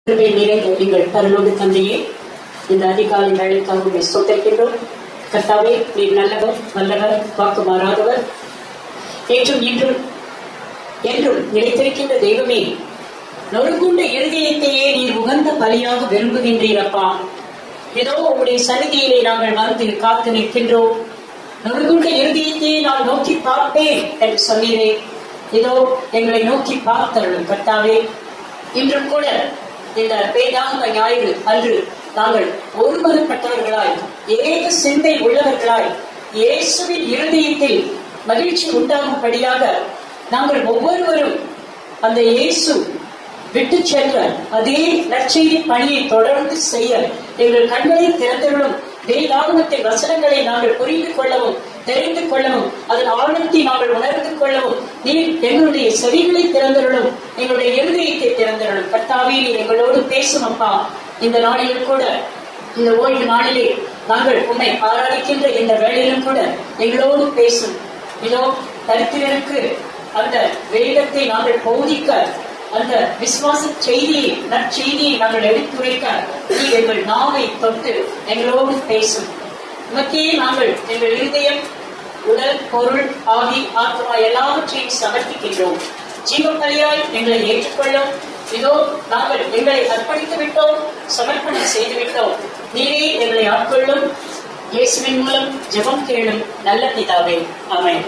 கிருபை நிறைந்த எங்கள் பரலோக தந்தையே இந்த அதிகாலை வேலைக்காக உண்மை சொத்திருக்கின்றோம் கர்த்தாவே நீர் நல்லவர் வல்லவர் வாக்கு மாறாதவர் ஏற்றும் இன்றும் என்றும் நிலைத்திருக்கின்ற தெய்வமே நொறுங்குண்ட இருதயத்தையே நீர் உகந்த பலியாக விரும்புகின்றீர் அப்பா ஏதோ உங்களுடைய சன்னிதியிலே நாங்கள் வந்து காத்து நிற்கின்றோம் நொறுங்குண்ட இருதயத்தையே நான் நோக்கி பார்ப்பேன் என்று சொன்னீரே இதோ எங்களை நோக்கி பார்த்தருளும் கர்த்தாவே இன்றும் கூட இந்த வேதாந்த ஞாயிறு அன்று நாங்கள் ஒருமனப்பட்டவர்களாய் ஏக சிந்தை உள்ளவர்களாய் இயேசுவின் இருதயத்தில் மகிழ்ச்சி உண்டாகும்படியாக நாங்கள் ஒவ்வொருவரும் அந்த இயேசு விட்டு சென்ற அதே நற்செய்தி பணியை தொடர்ந்து செய்ய எங்கள் கண்களை திறந்தருளும் வேதாகமத்தின் வசனங்களை நாங்கள் புரிந்து கொள்ளவும் தெரிந்து கொள்ளவும் அதன் ஆழத்தை நாங்கள் உணர்ந்து கொள்ளவும் நீர் எங்களுடைய செவிகளை திறந்தருளும் எங்களுடைய இருதயத்தை திறந்தருளும் கர்த்தாவே நீர் எங்களோடு பேசும் அப்பா இந்த நாளிலும் கூட இந்த ஓய்வு நாளிலே நாங்கள் உண்மை ஆராதிக்கின்ற இந்த வேளையிலும் கூட எங்களோடு பேசும் இதோ தரித்திரருக்கு அந்த வேதத்தை நாங்கள் போதிக்க அந்த விசுவாச செய்தியை நற்செய்தியை நாங்கள் எடுத்துரைக்க நீ எங்கள் நாவை தொட்டு எங்களோடு பேசும் உமக்கே நாங்கள் எங்கள் இருதயம் உடல் பொருள் ஆவி ஆத்மா எல்லாவற்றையும் சமர்ப்பிக்கின்றோம் ஜீவபலியாய் எங்களை ஏற்றுக்கொள்ளும் இதோ நாங்கள் எங்களை அர்ப்பணித்து விட்டோம் சமர்ப்பணம் செய்து விட்டோம் நீரே எங்களை ஆட்கொள்ளும் இயேசுவின் மூலம் ஜெபம் கேளும் நல்ல பிதாவே ஆமென்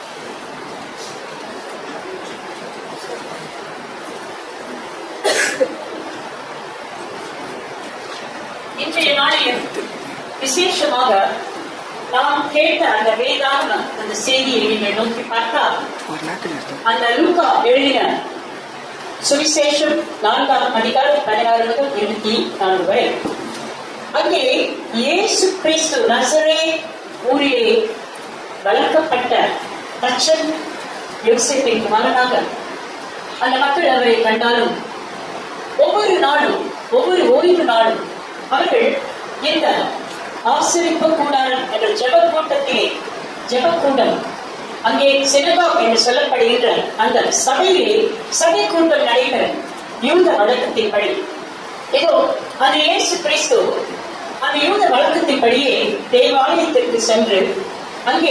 இன்றைய நாளில் விசேஷமாக நாம் கேட்ட அந்த வேதாகம அந்த செய்தியை நீங்கள் நோக்கி பார்த்தால் அந்த லூகா எழுதின சுவிசேஷம் நான்காம் அதிகாரம் பதினாறு முதல் இருபத்தி நான்கு வரை அங்கே இயேசு கிறிஸ்து நசரே ஊரிலே வளர்க்கப்பட்ட தச்சன் யோசிப்பின் குமாரனாக அந்த மக்கள் அவரை கண்டாலும் ஒவ்வொரு நாளும் ஒவ்வொரு ஓய்வு நாளும் அவர்கள் இந்த ஆசிரிப்பு கூடாரம் என்ற ஜெப கூட்டத்திலே ஜெப கூட்டம் அங்கே சினகாப் என்று சொல்லப்படுகின்ற அந்த சபையிலே சபை கூட்டம் நடைபெறும் யூத வழக்கத்தின்படி இதோ அந்த இயேசு கிறிஸ்து அந்த யூத வழக்கத்தின்படியே தேவாலயத்திற்கு சென்று அங்கே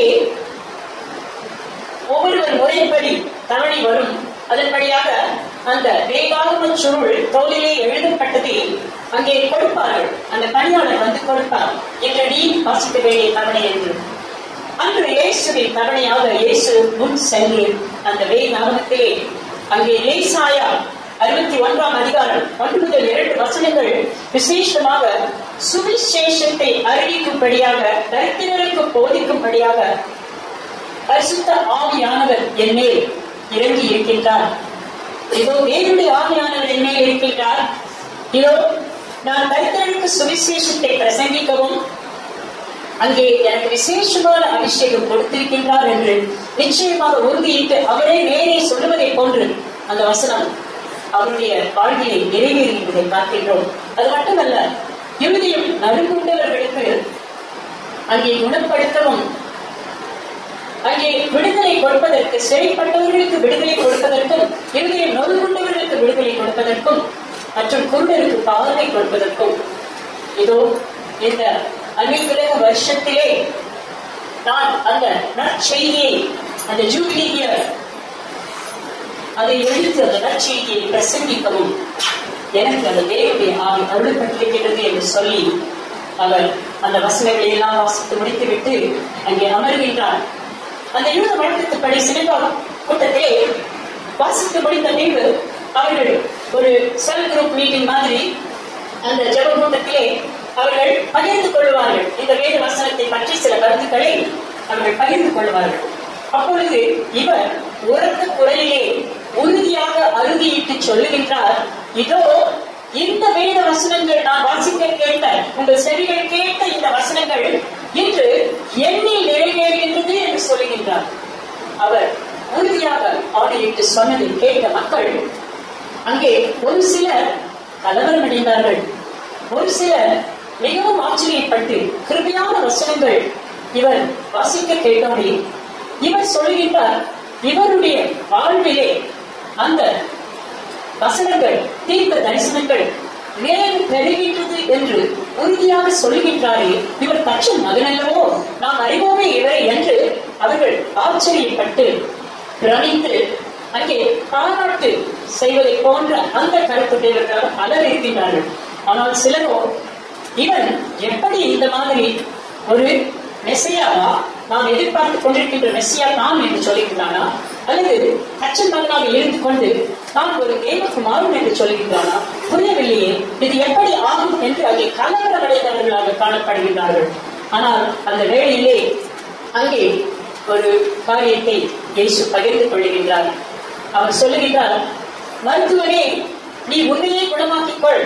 ஒவ்வொருவர் முறைப்படி தவணை வரும் அதன்படியாக அந்த வேதாகம சுருள் தோலிலே எழுதப்பட்டதை அங்கே கொடுப்பார்கள் அந்த பணியாளர் வந்து கொடுப்பார் என்ற நீ வாசிக்க வேண்டிய தவணை என்று அன்று இயேசுவின் தவணையாக இயேசு முன் சென்று அந்த வேதாகமத்திலே அங்கே லேசாயா அறுபத்தி ஒன்றாம் அதிகாரம் ஒன்று முதல் இரண்டு வசனங்கள் விசேஷமாக சுவிசேஷத்தை அறிவிக்கும்படியாக தரித்திரருக்கு போதிக்கும்படியாக பரிசுத்த ஆவியானவர் என் மேல் இறங்கி இருக்கின்றார் இதோ தேவனுடைய ஆவியானவர் என் மேல் இருக்கின்றார் இதோ நான் தரித்திரருக்கு சுவிசேஷத்தை பிரசங்கிக்கவும் அங்கே எனக்கு விசேஷமான அபிஷேகம் கொடுத்திருக்கின்றார் என்று நிச்சயமாக உறுதியிட்டு அவரே நேரே சொல்லுவதை போன்று அந்த வசனம் அவருடைய வாழ்வியை நிறைவேறுகின்றதை பார்க்கின்றோம் அது மட்டுமல்ல இறுதியும் நறுங்குண்டவர்களுக்கு அங்கே குணப்படுத்தவும் அங்கே விடுதலை கொடுப்பதற்கு சிறைப்பட்டவர்களுக்கு விடுதலை கொடுப்பதற்கும் இருதயம் நொறுங்குண்டவர்களுக்கு விடுதலை கொடுப்பதற்கும் மற்றும் குருடருக்கு பார்வை கொடுப்பதற்கும் இதோ இந்த அனைத்துலக வருஷத்திலே நான் அந்த நற்செய்தியை அந்த ஜூபிலிய அதை எழுத்து அந்த நற்செய்தியை பிரசங்கிக்கவும் எனக்கு அந்த தேவனுடைய ஆவி அருளப்பட்டிருக்கிறது என்று சொல்லி அவர் அந்த வசனங்களை எல்லாம் வாசித்து முடித்துவிட்டு அங்கே அமர்கின்றார் அந்த யூத வழக்கத்துப்படி சினிமா கூட்டத்திலே வாசித்து முடித்த பின்பு அவர்கள் ஒரு செல் குரூப் மீட்டிங் மாதிரி அந்த ஜப கூட்டத்திலே அவர்கள் பகிர்ந்து கொள்வார்கள் இந்த வேத வசனத்தை பற்றி சில கருத்துக்களை அவர்கள் பகிர்ந்து கொள்வார்கள் அப்பொழுது இவர் உரத்த குரலிலே உறுதியாக அறுதியிட்டு சொல்லுகின்றார் இதோ இந்த வேத வசனங்கள் நான் வாசிக்க கேட்ட உங்கள் செவிகள் கேட்ட இந்த வசனங்கள் இன்று எண்ணில் நிறைவேறுகின்றது என்று சொல்லுகின்றார் அவர் உறுதியாக ஆணையிட்டு சொன்னதை கேட்ட மக்கள் அங்கே ஒரு சிலர் கலவரம் அடைந்தார்கள் ஒரு சிலர் மிகவும் ஆச்சரியப்பட்டு கிருபியான வசனங்கள் இவர் வாசிக்க கேட்டோடே இவர் சொல்லுகின்றார் இவருடைய வாழ்விலே அந்த வசனங்கள் தீர்க்க தரிசனங்கள் மேலும் பெருகின்றது என்று உறுதியாக சொல்லுகின்றாரே இவர் தச்சன் மகனல்லவோ நாம் அறிவோமே இவரை என்று அவர்கள் ஆச்சரியப்பட்டு பிரமித்து அங்கே பாராட்டு செய்வதை போன்ற அந்த கருத்துடையவர்களாக பலர் இருக்கின்றார்கள் ஆனால் சிலரோ இவன் எப்படி இந்த மாதிரி ஒரு மெஸ்ஸையாவா நாம் எதிர்பார்த்துக் கொண்டிருக்கின்ற மெஸ்ஸியா தான் என்று சொல்லுகின்றானா அல்லது அச்சன் மகனாக இருந்து கொண்டு தான் ஒரு தேவகுமாரன் என்று சொல்லுகின்றானா புரியவில்லையே இது எப்படி ஆகும் என்று அங்கே கலவரமடைந்தவர்களாக காணப்படுகின்றார்கள் ஆனால் அந்த வேளையிலே அங்கே ஒரு காரியத்தை இயேசு பகிர்ந்து கொள்ளுகின்றார் அவர் சொல்லுகின்றார் மருத்துவனே நீ உன்னையே குணமாக்கிக் கொள்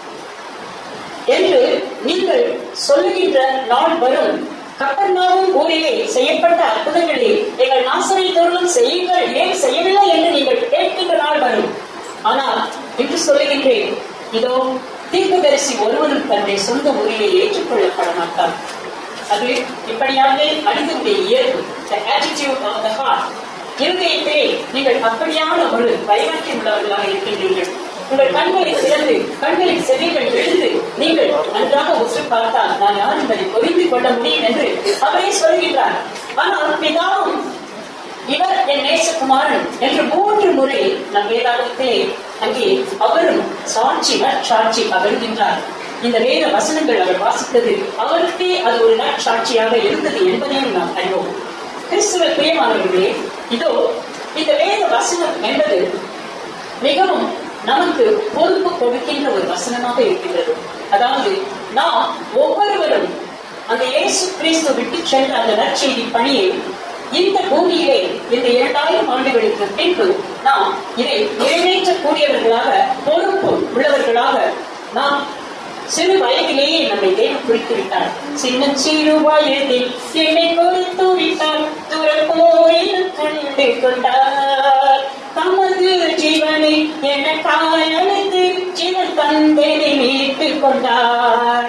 என்று நீங்கள் சொல்லுகின்ற நாள் வரும் கப்பர்நாவும் ஊரிலே செய்யப்பட்ட அற்புதங்களை எங்கள் நாசரை தோறும் செய்யுங்கள் ஏன் செய்யவில்லை என்று நீங்கள் கேட்கின்ற நாள் வரும் ஆனால் இன்று சொல்லுகின்றேன் இதோ தீர்க்கதரிசி ஒருவரும் தன்னுடைய சொந்த ஊரிலே ஏற்றுக்கொள்ளப்பட மாட்டார் அது இப்படியாகவே மனிதனுடைய இயல்பு the attitude of the heart இருதயத்திலே நீங்கள் அப்படியான ஒரு வைராக்கியம் உள்ளவர்களாக இருக்கின்றீர்கள் உங்கள் கண்களை திறந்து கண்களின் செவிகள் எழுந்து நீங்கள் நன்றாக உற்று பார்த்தால் நான் யார் என்பதை புரிந்து கொள்ள முடியும் என்று அவரே சொல்கின்றார் ஆனால் பிதாவும் இவர் என் நேசகுமாரன் என்று மூன்று முறை நம் வேதாகத்திலே அங்கே அவரும் சாட்சி நற்சாட்சி பகர்கின்றார் இந்த வேத வசனங்கள் அவர் வாசித்தது அவருக்கே அது ஒரு நற்சாட்சியாக இருந்தது என்பதையும் நாம் அறிவோம் கிறிஸ்துவ பிரியமானவர்களே இதோ இந்த வேத வசனம் என்பது மிகவும் நமக்கு பொறுப்பு கொடுக்கின்ற ஒரு வசனமாக இருக்கின்றது அதாவது நாம் ஒவ்வொருவரும் அந்த இயேசு கிறிஸ்து விட்டு சென்ற அந்த நற்செய்தி பணியை இந்த பூமியிலே இந்த இரண்டாயிரம் ஆண்டுகளுக்கு பின்பு நாம் இதை நிறைவேற்றக்கூடியவர்களாக பொறுப்பு உள்ளவர்களாக நாம் சிறு வயதிலேயே நம்மை தேவன் குறித்து விட்டார் சின்ன சிறு வயதில் என்னை கொடுத்து விட்டார் துறப்போரில் கண்டு கொண்டார் தமது ஜீவனை எனக்காய் அழைத்து ஜீவன் தந்தனை மீட்டுக் கொண்டார்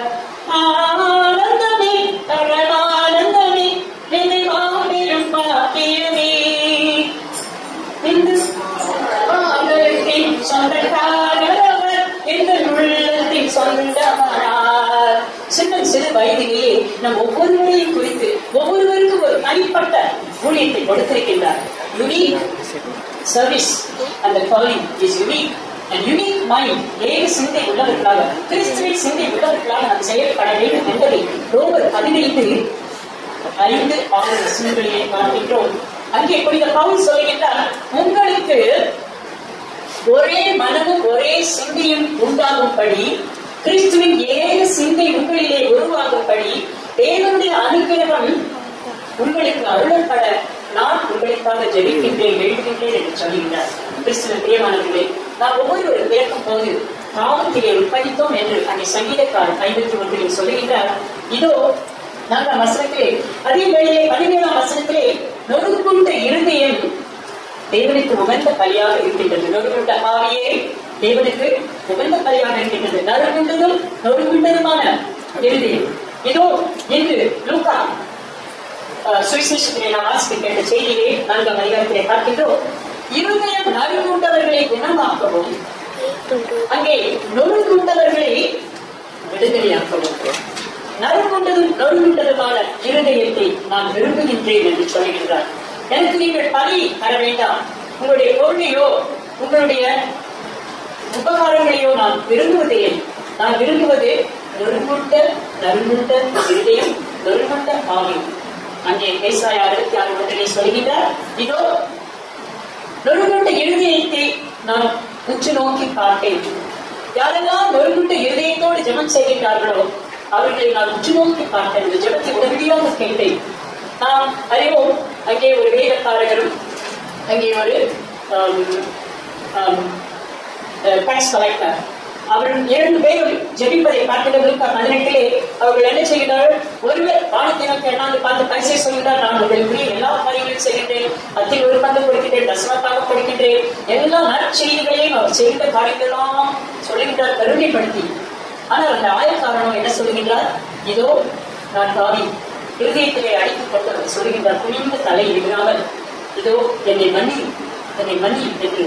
ஆனந்தமே தரணானந்தமே என்னை மாபெரும் பாக்கியமே இந்து ஆதரத்தின் சொந்தக்காரவர் இந்த உள்ளத்தின் சொந்தமானார் சின்ன சிறு வயதிலேயே நம் ஒவ்வொருவரையும் குறித்து ஒவ்வொருவருக்கும் ஒரு தனிப்பட்ட ஊழியத்தை கொடுத்திருக்கின்றார் யுனிக் சர்வீஸ் அந்த calling is unique and unique mind ஏக சிந்தை உள்ளவர்களாக கிறிஸ்துவின் சிந்தை உள்ளவர்களாக நாம் செயல்பட வேண்டும் என்பதை ரோமர் பதினைந்து ஐந்து ஆறு வசனங்களிலே பார்க்கின்றோம் அங்கே புனித பவுல் சொல்கின்றார் உங்களுக்கு ஒரே மனமும் ஒரே சிந்தையும் உண்டாகும்படி கிறிஸ்துவின் ஏக சிந்தை உங்களிலே உருவாகும்படி தேவனுடைய அனுகிரகம் உங்களுக்கு அருளப்பட நான் உங்களுக்காக ஜெபிக்கின்றேன் வேண்டுகின்றேன் என்று சொல்லுகிறார் கிறிஸ்துவ பிரியமானவர்களே நாம் ஒவ்வொருவரும் பிறக்கும் போது பாவத்திலே உட்பதித்தோம் என்று அங்கே சங்கீதக்காரர் ஐம்பத்தி ஒன்றில் சொல்லுகின்றார் இதோ நாங்கள் வசனத்திலே அதே வேளையிலே பதினேழாம் வசனத்திலே நொறுக்குண்ட இருதயம் தேவனுக்கு உகந்த பலியாக இருக்கின்றது நொறுகுண்ட ஆவியே தேவனுக்கு உகந்த பலியாக இருக்கின்றது நறுகுண்டதும் நொறுகுண்டதுமான இருதயம் இதோ இன்று லூக்கா அஹ், சுவிசேஷத்திலே நாம் வாசிக்க கேட்ட செய்தியை நான்காம் அதிகாரத்திலே பார்க்கின்றோம் இருதயம் நறுகுண்டவர்களை குணமாக்கவும் அங்கே நொறுங்குண்டவர்களை விடுதலையாக்கவும் நறுங்குண்டதும் நொறுங்குண்டதுமான இருதயத்தை நான் விரும்புகின்றேன் என்று சொல்கின்றார் எனக்கு நீங்கள் பலி தர வேண்டாம் உங்களுடைய பொருளையோ உங்களுடைய உபகாரங்களையோ நான் விரும்புவதில்லை நான் விரும்புவது நொறுங்குண்ட நறுங்குண்ட இருதயம் நொறுங்குண்ட ஆவி அங்கே பேசாய அறுபத்தி ஆறு ஒன்றிலே சொல்கின்றார் இதோ நொறுங்குண்ட இருதயத்தை நான் உற்று நோக்கி பார்த்தேன் யாரெல்லாம் நொறுங்குண்ட இருதயத்தோடு ஜெபம் செய்கின்றார்களோ அவர்களை நான் உற்று நோக்கி பார்த்தேன் இந்த ஜெபத்தை உடனடியாக கேட்டேன் நாம் அறிவோம் அங்கே ஒரு வேதக்காரகரும் அங்கே ஒரு டாக்ஸ் கலெக்டர் அவர்கள் இரண்டு பேரும் ஜெபிப்பதை பார்க்கிறவர்களுக்கு பதினெட்டிலே அவர்கள் என்ன செய்கிறார்கள் ஒருவர் வானத்தை நோக்கி எண்ணாந்து பார்த்து பரிசை சொல்கிறார் நான் உங்களுக்குரிய எல்லா காரியங்களையும் செய்கின்றேன் அத்தில் ஒரு பங்கு கொடுக்கின்றேன் தசமத்தாக கொடுக்கின்றேன் எல்லா நற்செய்திகளையும் அவர் செய்த காரியங்களெல்லாம் சொல்லுகின்றார் கருணைப்படுத்தி ஆனால் அந்த ஆயக்காரனோ என்ன சொல்லுகின்றார் இதோ நான் பாவி இருதயத்திலே அடித்துக் கொண்டு அவர் சொல்லுகின்றார் குனிந்த தலை விடாமல் இதோ என்னை மன்னி என்னை மன்னி என்று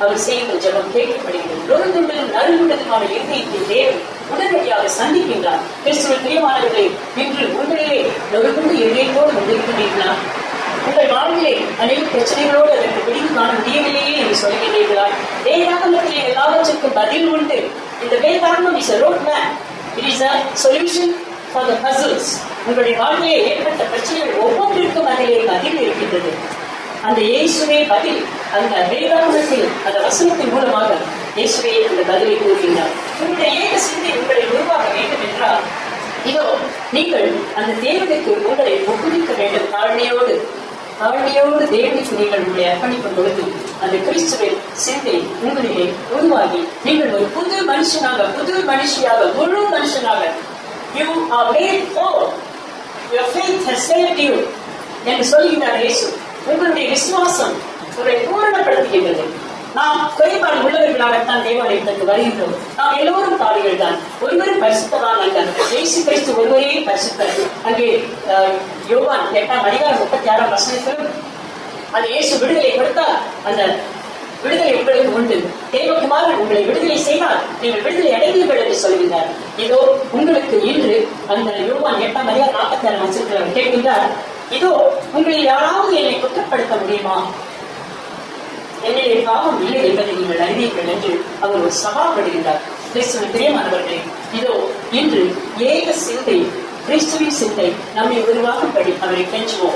அவர் செய்யும் ஜெபம் கேட்கப்படுகிறது நொறுங்குண்டதும் நறுங்குண்டதுமான இருதயத்தை தேவன் உடனடியாக சந்திக்கின்றார் கிறிஸ்துவ பிரியமானவர்களே இன்று உங்களிலே நொறுங்குண்டு இருதயத்தோடு வந்திருக்கிறீர்களா உங்கள் வாழ்விலே அநேக பிரச்சனைகளோடு அதற்கு விடிவு காண முடியவில்லையே என்று சொல்கிறீர்களா வேதாகமத்திலே எல்லாவற்றுக்கும் பதில் உண்டு இந்த வேதாகமம் is road map it is a solution for the puzzles உங்களுடைய வாழ்விலே ஏற்பட்ட பிரச்சனைகள் ஒவ்வொன்றிற்கும் அதிலே பதில் இருக்கின்றது அந்த இயேசுவே பதில் அந்த வேதாகமத்தில் அந்த வசனத்தின் மூலமாக இயேசுவே அந்த பதிலை கூறுகின்றார் உங்களுடைய ஏக சிந்தை உங்களை உருவாக வேண்டும் என்றால் இதோ நீங்கள் அந்த தேவனுக்கு உங்களை ஒப்புவிக்க வேண்டும் தாழ்மையோடு தாழ்மையோடு தேவனுக்கு நீங்கள் உங்களை அர்ப்பணிக்கும் பொழுது அந்த கிறிஸ்துவின் சிந்தை உங்களிலே உருவாகி நீங்கள் ஒரு புது மனுஷனாக புது மனுஷியாக முழு மனுஷனாக you are made whole your faith has saved you என்று சொல்லுகிறார் இயேசு உங்களுடைய விசுவாசம் உங்களை பூரணப்படுத்துகின்றது நாம் குறைபாடு உள்ளவர்களாகத்தான் தேவாலயத்திற்கு வருகின்றோம் நாம் எல்லோரும் பாவிகள் தான் ஒருவரும் பரிசுத்தவான் அல்ல இயேசு கிறிஸ்து ஒருவரே பரிசுத்தர் அங்கே அஹ், யோவான் எட்டாம் அதிகாரம் முப்பத்தி ஆறாம் வசனத்திலும் அது இயேசு விடுதலை கொடுத்தால் அந்த விடுதலை உங்களுக்கு உண்டு தேவகுமாரன் உங்களை விடுதலை செய்தால் நீங்கள் விடுதலை அடைவீர்கள் என்று சொல்கின்றார் இதோ உங்களுக்கு இன்று அந்த யோவான் எட்டாம் அதிகாரம் நாற்பத்தி ஆறு வசனத்தில் கேட்கின்றார் இதோ உங்களில் யாராவது என்னை குற்றப்படுத்த முடியுமா என்னுடைய பாவம் இல்லை என்பதை நீங்கள் அறிவீர்கள் என்று அவர் ஒரு சவால் விடுகின்றார் கிறிஸ்துவின் பிரியமானவர்களே இதோ இன்று ஏக சிந்தை கிறிஸ்துவின் சிந்தை நம்மை உருவாகும்படி அவரை கெஞ்சுவோம்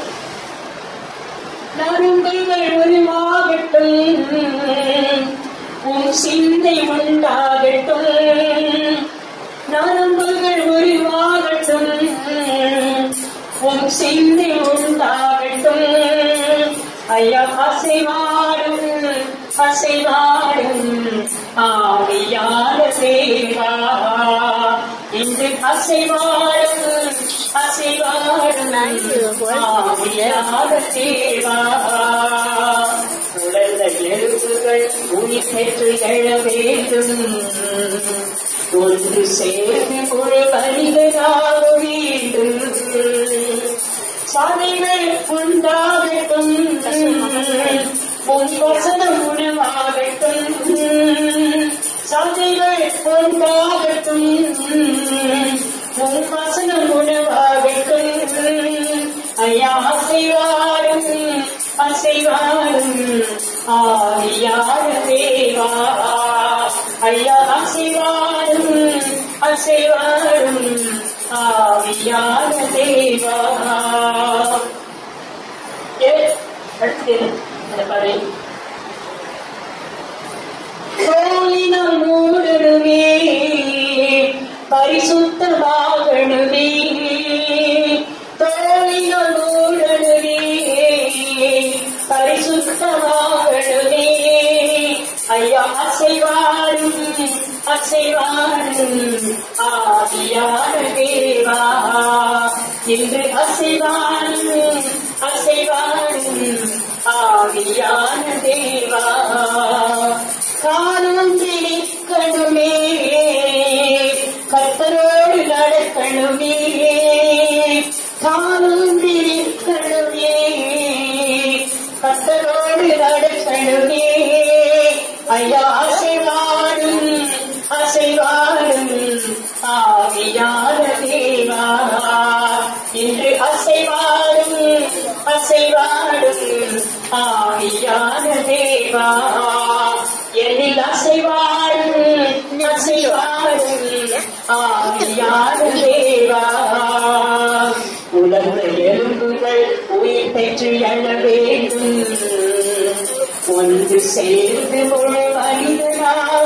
நறுங்குகள் உருவாகட்டும் உன் சிந்தை உண்டாகட்டும் நரம்புகள் உருவாகட்டும் உன் சிந்தை உண்டாகட்டும் ஐயா அசைவாடும் அசைவாடும் ஆவியான தேவா இன்று அசைவாடும் அசைவாடும் ஆவியான தேவா உலர்ந்த எழுப்புகள் உயிர் பெற்று எழ வேண்டும் ஒன்று சேர்ந்து ஒரு மனிதனாக வேண்டும் சாதைகள் உண்டாகட்டும் உன் வசனம் உணவாகட்டும் சாதைகள் உண்டாகட்டும் உன் வசனம் உணவாகட்டும் ஐயா அசைவாடும் அசைவாடும் ஆவியான தேவா ஐயா அசைவாடும் அசைவாடும் ஆவியான தேவா ஏ, அடுத்து அந்த பாரு கோலினம் மூடணுமே பரிசுத்தமாகணுமே தோழினம் மூடணுமே பரிசுத்தமாகணுமே ஐயா அசைவாடும் அசைவாடும் ஆவியான தேவா இன்று அசைவாடும் அசைவாடும் ஆவியான தேவா காலம் திணிக்கணுமே கத்தரோடு நடக்கணுமே காலம் திணிக்கணுமே கத்தரோடு நடக்கணுமே ஐயா அசைவாடும் அசைவாடும் ஆவியான தேவா இன்று அசைவாடும் அசைவாடும் ஆவியான தேவா என்னில் அசைவாடும் அசைவாடும் ஆவியான தேவா உலக எலும்புகள் உயிர் பெற்று எழ வேண்டும் ஒன்று சேர்ந்து முழு மனிதனாக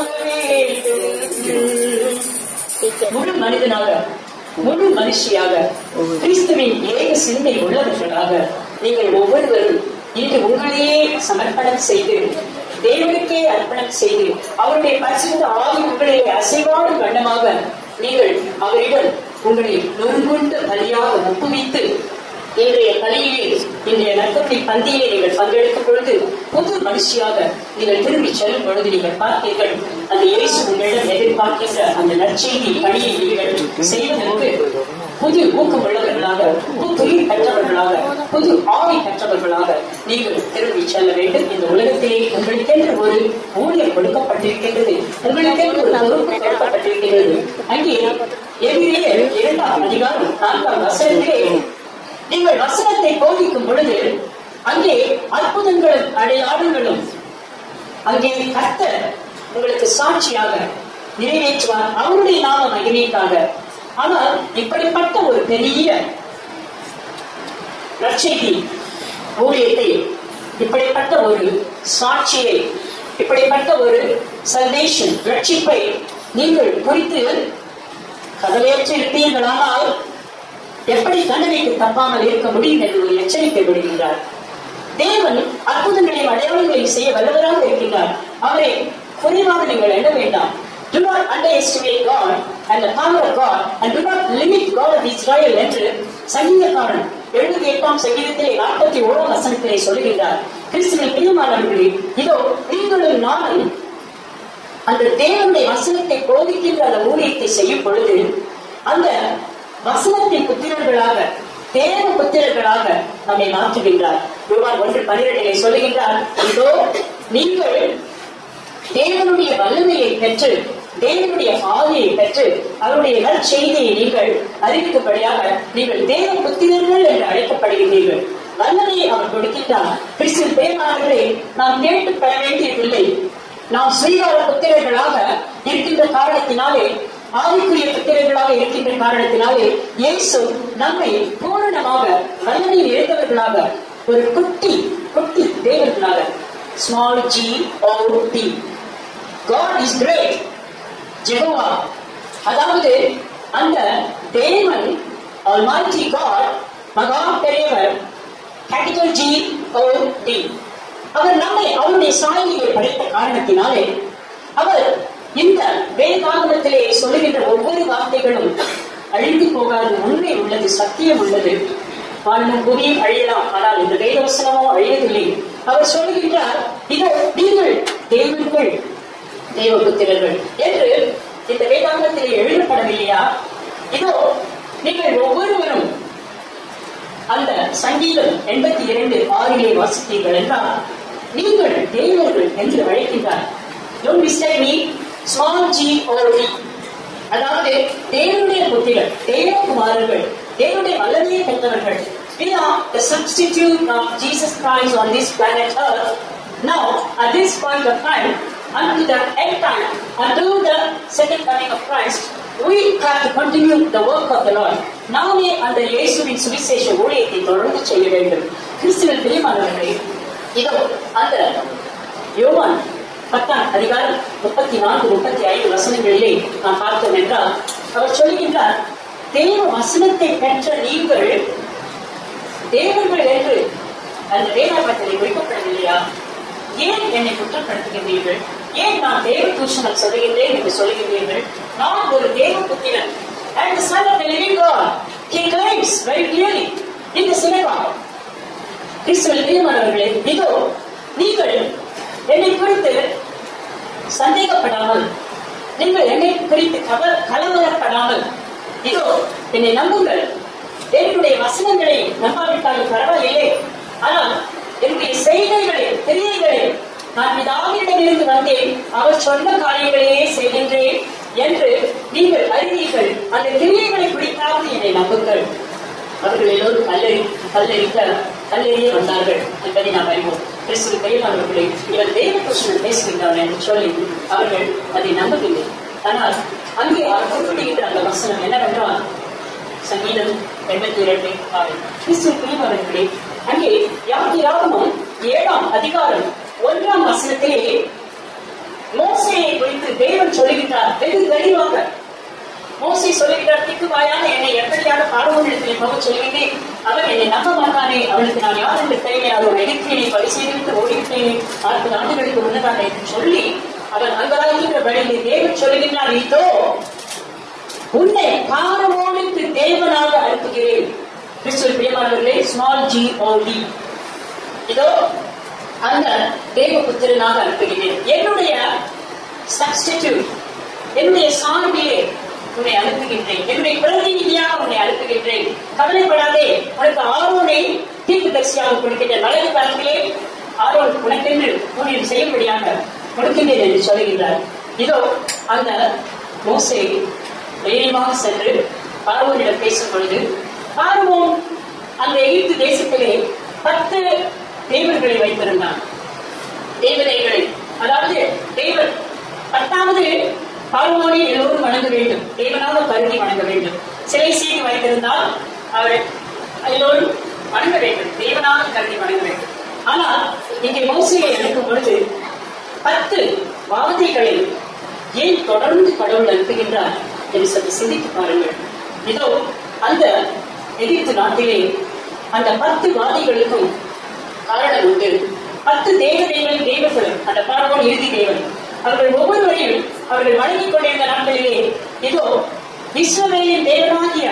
வேண்டும் முழு மனிதனாக முழு மனுஷியாக கிறிஸ்துவின் ஏக சிந்தை உள்ளவர்களாக நீங்கள் ஒவ்வொருவரும் இன்று உங்களையே சமர்ப்பணம் செய்து தேவனுக்கே அர்ப்பணம் செய்து அவருடைய பரிசுத்த ஆவி உங்களை அசைவாடும் வண்ணமாக நீங்கள் அவரிடம் உங்களை நொறுங்குண்டு பலியாக ஒப்புவித்து இன்றைய பலியிலே இன்றைய நற்பத்தி பந்தியிலே நீங்கள் பங்கெடுக்கும் பொழுது புது மனுஷியாக நீங்கள் திரும்பி செல்லும் பொழுது நீங்கள் பார்த்தீர்கள் அந்த இயேசு உங்களிடம் எதிர்பார்க்கின்ற அந்த நற்செய்தி பணியை நீங்கள் செய்வதற்கு புது ஊக்கம் உள்ளவர்களாக புத்துயிர் பெற்றவர்களாக புது ஆவி பெற்றவர்களாக நீங்கள் திரும்பி செல்ல வேண்டும் இந்த உலகத்திலே உங்களுக்கென்று ஒரு ஊழியர் கொடுக்கப்பட்டிருக்கின்றது உங்களுக்கென்று ஒரு பொறுப்பு கொடுக்கப்பட்டிருக்கிறது அங்கே எதிரே இரண்டாம் அதிகாரம் நான்காம் வசனத்திலே நீங்கள் வசனத்தை போதிக்கும் பொழுது அங்கே அற்புதங்களும் அடையாளங்களும் அங்கே கர்த்தர் உங்களுக்கு சாட்சியாக நிறைவேற்றுவார் அவருடைய நாம மகிமைக்காக ஆனால் இப்படிப்பட்ட ஒரு பெரிய நற்செய்தி ஊழியத்தை இப்படிப்பட்ட ஒரு சாட்சியை இப்படிப்பட்ட ஒரு சல்வேஷன் ரட்சிப்பை நீங்கள் குறித்து கதவேற்று இருப்பீர்களானால் எப்படி தண்டனைக்கு தப்பாமல் இருக்க முடியும் என்று ஒரு எச்சரிக்கை விடுகின்றார் தேவன் அற்புதங்களையும் அடையாளங்களையும் செய்ய வல்லவராக இருக்கின்றார் அவரை குறைவாக நீங்கள் எண்ண வேண்டாம் Do not underestimate God and the power of God and do not limit God of Israel என்று சங்கீதக்காரன் எழுபத்தி எட்டாம் சங்கீதத்திலே நாற்பத்தி ஓராம் வசனத்திலே சொல்லுகின்றார் கிறிஸ்துவின் பிரியமானவர்களே இதோ நீங்களும் நானும் அந்த தேவனுடைய வசனத்தை போதிக்கின்ற அந்த ஊழியத்தை செய்யும் பொழுது அந்த வசனத்தின் புத்திரர்களாக தேவ புத்திரர்களாக நம்மை மாற்றுகின்றார் யோவான் ஒன்று பன்னிரண்டிலே சொல்லுகின்றார் இதோ நீங்கள் தேவனுடைய வல்லமையை பெற்று தேவனுடைய ஆவியை பெற்று அவருடைய நற்செய்தியை நீங்கள் அறிவிக்கும்படியாக நீங்கள் தேவ புத்திரர்கள் என்று அழைக்கப்படுகிறீர்கள் வல்லமையை அவர் கொடுக்கின்றார் கிறிஸ்துவின் பேராளர்களே நாம் கேட்டு பெற வேண்டியதில்லை நாம் ஸ்ரீகார புத்திரர்களாக இருக்கின்ற காரணத்தினாலே ஆவிக்குரிய புத்திரர்களாக இருக்கின்ற காரணத்தினாலே இயேசு நம்மை பூரணமாக வல்லமையில் இருந்தவர்களாக ஒரு குட்டி குட்டி தேவர்களாக small G O D God is great Jehovah அதாவது அந்த தேவன் ஆல்மைட்டி காட் மகா பெரியவர் கேபிட்டல் ஜி ஓ டி அவர் நம்மை அவருடைய சாயலிலே படைத்த காரணத்தினாலே அவர் இந்த வேதாகமத்திலே சொல்லுகின்ற ஒவ்வொரு வார்த்தைகளும் அழிந்து போகாது உண்மை உள்ளது சத்தியம் உள்ளது வானும் பூமியும் அழியலாம் ஆனால் இந்த வேதவசனமோ அழியவில்லை அவர் சொல்லுகின்றார் இதோ நீங்கள் தேவர்கள் தேவபுத்திரர்கள் என்று இந்த வேதாகமத்திலே எழுதப்படவில்லையா இதோ நீங்கள் ஒவ்வொருவரும் அந்த சங்கீதம் எண்பத்தி இரண்டு ஆறிலே வாசித்தீர்கள் என்றால் நீங்கள் தேவர்கள் என்று அழைக்கின்றார் don't mistake me small G or அதாவது தேவனுடைய புத்திரர் தேவகுமாரர்கள் தேவனுடைய வல்லமையை பெற்றவர்கள் We are the substitute of Jesus Christ on this planet Earth. Now, at this point of time, until the end time, until the second coming of Christ, we have to continue the work of the Lord. நாமே அந்த இயேசுவின் சுவிசேஷ ஊழியத்தை தொடர்ந்து செய்ய வேண்டும் கிறிஸ்துவின் பிரியமானவர்களே இதோ அந்த யோவான் பத்தாம் அதிகாரம் முப்பத்தி நான்கு முப்பத்தி ஐந்து வசனங்களிலே நாம் பார்த்தோம் என்றால் அவர் சொல்கின்றார் தேவ வசனத்தை பெற்ற நீங்கள் தேவர்கள் என்று அந்த வேதாகமத்திலே குறிக்கப்படவில்லையா ஏன் என்னை குற்றப்படுத்துகின்றீர்கள் ஏன் நான் தேவ தூஷணம் சொல்லுகின்றேன் என்று சொல்லுகின்றீர்கள் நான் ஒரு தேவ புத்திரன் and the son of the living God he claims very clearly in the synagogue கிறிஸ்துவில் பிரியமானவர்களே இதோ நீங்கள் என்னை குறித்து சந்தேகப்படாமல் நீங்கள் என்னை குறித்து கவ கலவரப்படாமல் இதோ என்னை நம்புங்கள் என்னுடைய வசனங்களை நம்பாவிட்டாலும் பரவாயில்லை ஆனால் என்னுடைய செய்கைகளை கிரியைகளை நான் பிதாவிடமிருந்து வந்தேன் அவர் சொன்ன காரியங்களையே செய்கின்றேன் என்று நீங்கள் அறிவீர்கள் அந்த கிரியைகளை குறித்தாவது என்னை நம்புங்கள் அவர்கள் எல்லோரும் கல்லறி கல்லறிக்க கல்லறிய வந்தார்கள் என்பதை நாம் அறிவோம் கிறிஸ்துவ கையில் அவர்களை இவர் தேவகிருஷ்ணன் பேசுகின்றார் என்று சொல்லி அவர்கள் அதை நம்பவில்லை ஆனால் அங்கே அவர் குறிப்பிடுகின்ற அந்த வசனம் என்னவென்றால் சங்கீதம் எண்பத்தி இரண்டு ஆறு கிறிஸ்துவ கையில் அவர்களே அங்கே யாத்திராகமும் ஏழாம் அதிகாரம் ஒன்றாம் வசனத்திலே மோசையை குறித்து தேவன் சொல்லுகின்றார் வெகு தெளிவாக மோசை சொல்லுகிறார் திக்குவாயான என்னை எப்படியான பாடவங்களிடத்திலே போக சொல்லுகிறேன் அவன் என்னை நம்ப மாட்டானே அவனுக்கு நான் யார் என்று தெரியாது ஒரு எதிர்ப்பினை பரிசீலித்து ஓடிவிட்டேன் நாற்பது ஆண்டுகளுக்கு முன்னதாக என்று சொல்லி அவன் அங்கராகின்ற வழியிலே தேவன் சொல்லுகின்றார் இதோ உன்னை பாரவோனுக்கு தேவனாக அனுப்புகிறேன் கிறிஸ்துவ பிரியமானவர்களே ஸ்மால் ஜி ஓடி இதோ அந்த தேவபுத்திரனாக அனுப்புகிறேன் என்னுடைய சப்ஸ்டிடியூட் என்னுடைய சார்பிலே உன்னை அனுப்புகின்றேன் என்னுடைய பிரதிநிதியாக உன்னை அனுப்புகின்றேன் கவலைப்படாதே உனக்கு ஆரோனை தீர்க்கதரிசியாக கொடுக்கின்றேன் வலது காலத்திலே ஆரோன் உனக்கென்று ஊழியம் செய்யும்படியாக கொடுக்கின்றேன் என்று சொல்லுகின்றார் இதோ அந்த மோசே தைரியமாக சென்று பார்வோனிடம் பேசும் பொழுது பார்வோன் அந்த எகிப்து தேசத்திலே பத்து தேவர்களை வைத்திருந்தான் தேவதைகளை அதாவது தேவன் பத்தாவது பார்வோனை எல்லோரும் வணங்க வேண்டும் தேவனாக கருதி வணங்க வேண்டும் சிலை சீட்டு வைத்திருந்தால் அவர் எல்லோரும் வணங்க வேண்டும் தேவனாக கருதி வணங்க வேண்டும் ஆனால் இங்கே மோசையை அனுப்பும் பொழுது பத்து வார்த்தைகளை ஏன் தொடர்ந்து கடவுள் அனுப்புகின்றார் என்று சற்று சிந்தித்து பாருங்கள் இதோ அந்த எகிப்து நாட்டிலே அந்த பத்து வாதிகளுக்கும் காரணம் உண்டு பத்து தேவதைகள் தெய்வங்களும் அந்த பார்வோன் இறுதி தேவன் அவர்கள் ஒவ்வொருவரையும் அவர்கள் வணங்கிக் கொண்டிருந்த நாட்களிலே இதோ இஸ்ரவேலின் தேவனாகிய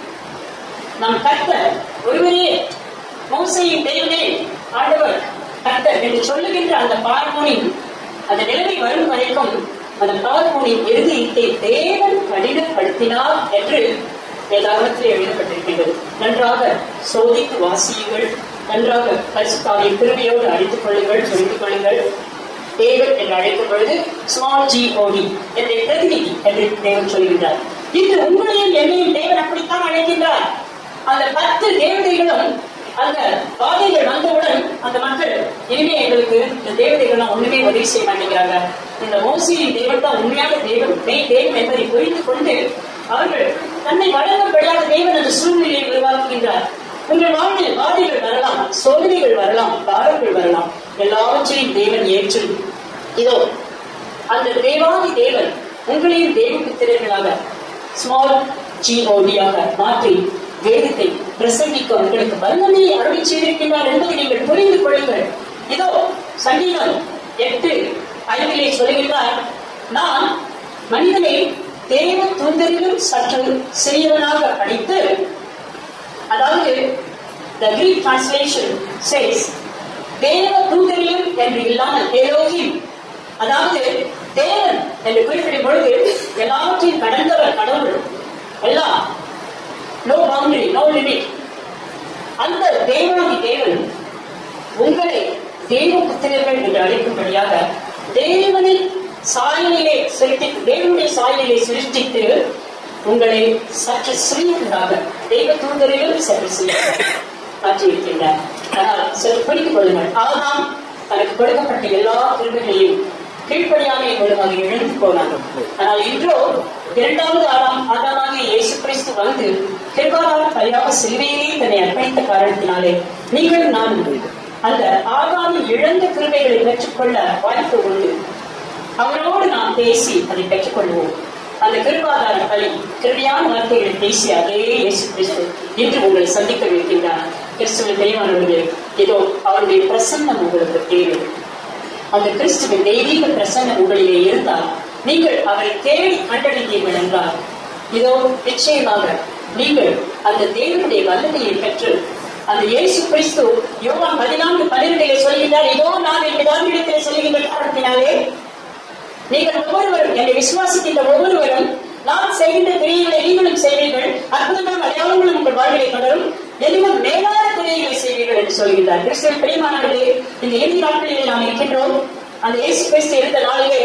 நம் கர்த்தர் ஒருவரே மோசையின் தேவனே ஆண்டவர் கர்த்தர் என்று சொல்லுகின்ற அந்த பார்வோனின் அந்த நிலைமை வரும் வரைக்கும் அந்த பார்வோனின் இறுதியத்தை தேவன் கடினப்படுத்தினார் என்று வேதாகமத்தில் எழுதப்பட்டிருக்கின்றது நன்றாக சோதித்து வாசியுங்கள் நன்றாக பரிசுத்தாவின் திருமையோடு அழித்துக் கொள்ளுங்கள் சொல்லிக் கொள்ளுங்கள் தேவன் என்று அழைக்கும் பொழுது ஸ்மால் ஜி ஓடி என்ற பிரதிநிதி என்று தேவன் சொல்கின்றார் இன்று உங்களையும் என்னையும் தேவன் அப்படித்தான் அழைக்கின்றார் அந்த பத்து தேவதைகளும் அந்த பாதைகள் வந்தவுடன் அந்த மக்கள் இனிமே எங்களுக்கு இந்த தேவதைகள்லாம் ஒண்ணுமே உதவி செய்ய மாட்டேங்கிறாங்க இந்த மோசியின் தேவன் தான் உண்மையான தேவன் மெய் தேவன் என்பதை புரிந்து கொண்டு அவர்கள் தன்னை வழங்கும்படியாக தேவன் அந்த சூழ்நிலையை உருவாக்குகின்றார் உங்கள் வாழ்வில் வாதிகள் வரலாம் சோதனைகள் வரலாம் பாரங்கள் வரலாம் எல்லாவற்றையும் தேவன் ஏற்று இதோ அந்த தேவாதி தேவன் உங்களையும் தேவ புத்திரர்களாக ஸ்மால் ஜிஓடியாக மாற்றி வேதத்தை பிரசங்கிக்க உங்களுக்கு வல்லமையை அருளி செய்திருக்கின்றார் என்பதை நீங்கள் புரிந்து கொள்ளுங்கள் இதோ சங்கீதம் எட்டு ஐந்திலே சொல்கின்றார் நான் மனிதனை தேவ தூந்தரிலும் சற்று சிறியவனாக படித்து அதாவது the Greek translation says தேவ தூதரிலும் என்று இல்லாமல் எலோகிம் அதாவது தேவன் என்று குறிப்பிடும் பொழுது எல்லாவற்றையும் கடந்தவர் கடவுள் எல்லாம் நோ பவுண்டரி நோ லிமிட் அந்த தேவாதி தேவன் உங்களை தேவ புத்திரர்கள் என்று அழைக்கும்படியாக தேவனின் சாயலிலே சிருஷ்டித்து தேவனுடைய சாயலிலே சிருஷ்டித்து உங்களை சற்று சிறியவர்களாக தெய்வ தூதரிலும் சற்று சிறியவர்கள் மாற்றியிருக்கின்றார் ஆனால் சற்று பிடித்துக் கொள்ளுங்கள் ஆதாம் தனக்கு கொடுக்கப்பட்ட எல்லா கிருமைகளையும் கீழ்ப்படியாமை மூலமாக இழந்து போனார்கள் ஆனால் இன்றோ இரண்டாவது ஆதாம் ஆதாமாகிய இயேசு கிறிஸ்து வந்து கிருபாதார பலியாக சிலுவையிலே தன்னை அர்ப்பணித்த காரணத்தினாலே நீங்கள் நான் அந்த ஆதாமின் இழந்த கிருமைகளை பெற்றுக்கொள்ள வாய்ப்பு உண்டு அவரோடு நாம் பேசி அதை பெற்றுக்கொள்வோம் அந்த கிருபாதார பலி கிருபியான வார்த்தைகளை பேசி அதே இயேசு கிறிஸ்து இன்று உங்களை சந்திக்க வைக்கின்றார் கிறிஸ்துவின் தெய்வானவர்களே இதோ அவருடைய பிரசன்னம் உங்களுக்கு தேவை அந்த கிறிஸ்துவின் தெய்வீக பிரசன்னம் உங்களிலே இருந்தால் நீங்கள் அவரை தேடி கண்டறிந்தீர்கள் என்றால் இதோ நிச்சயமாக நீங்கள் அந்த தேவனுடைய வல்லமையை பெற்று அந்த இயேசு கிறிஸ்து யோவான் பதினான்கு பன்னிரெண்டிலே சொல்கின்றார் இதோ நான் என் பிதாவிடத்திலே சொல்லுகின்ற காரணத்தினாலே நீங்கள் ஒவ்வொருவரும் என்னை விசுவாசிக்கின்ற ஒவ்வொருவரும் நான் செய்கின்ற கிரியைகளை நீங்களும் செய்வீர்கள் அற்புதங்களும் அடையாளங்களும் உங்கள் வாழ்விலை தொடரும் எதிலும் மேலான கிரியைகளை செய்வீர்கள் என்று சொல்கிறார் கிறிஸ்துவின் பிரியமானவர்களே இந்த இறுதி நாட்களிலே நாம் இருக்கின்றோம் அந்த இயேசு கிறிஸ்து இருந்த நாளிலே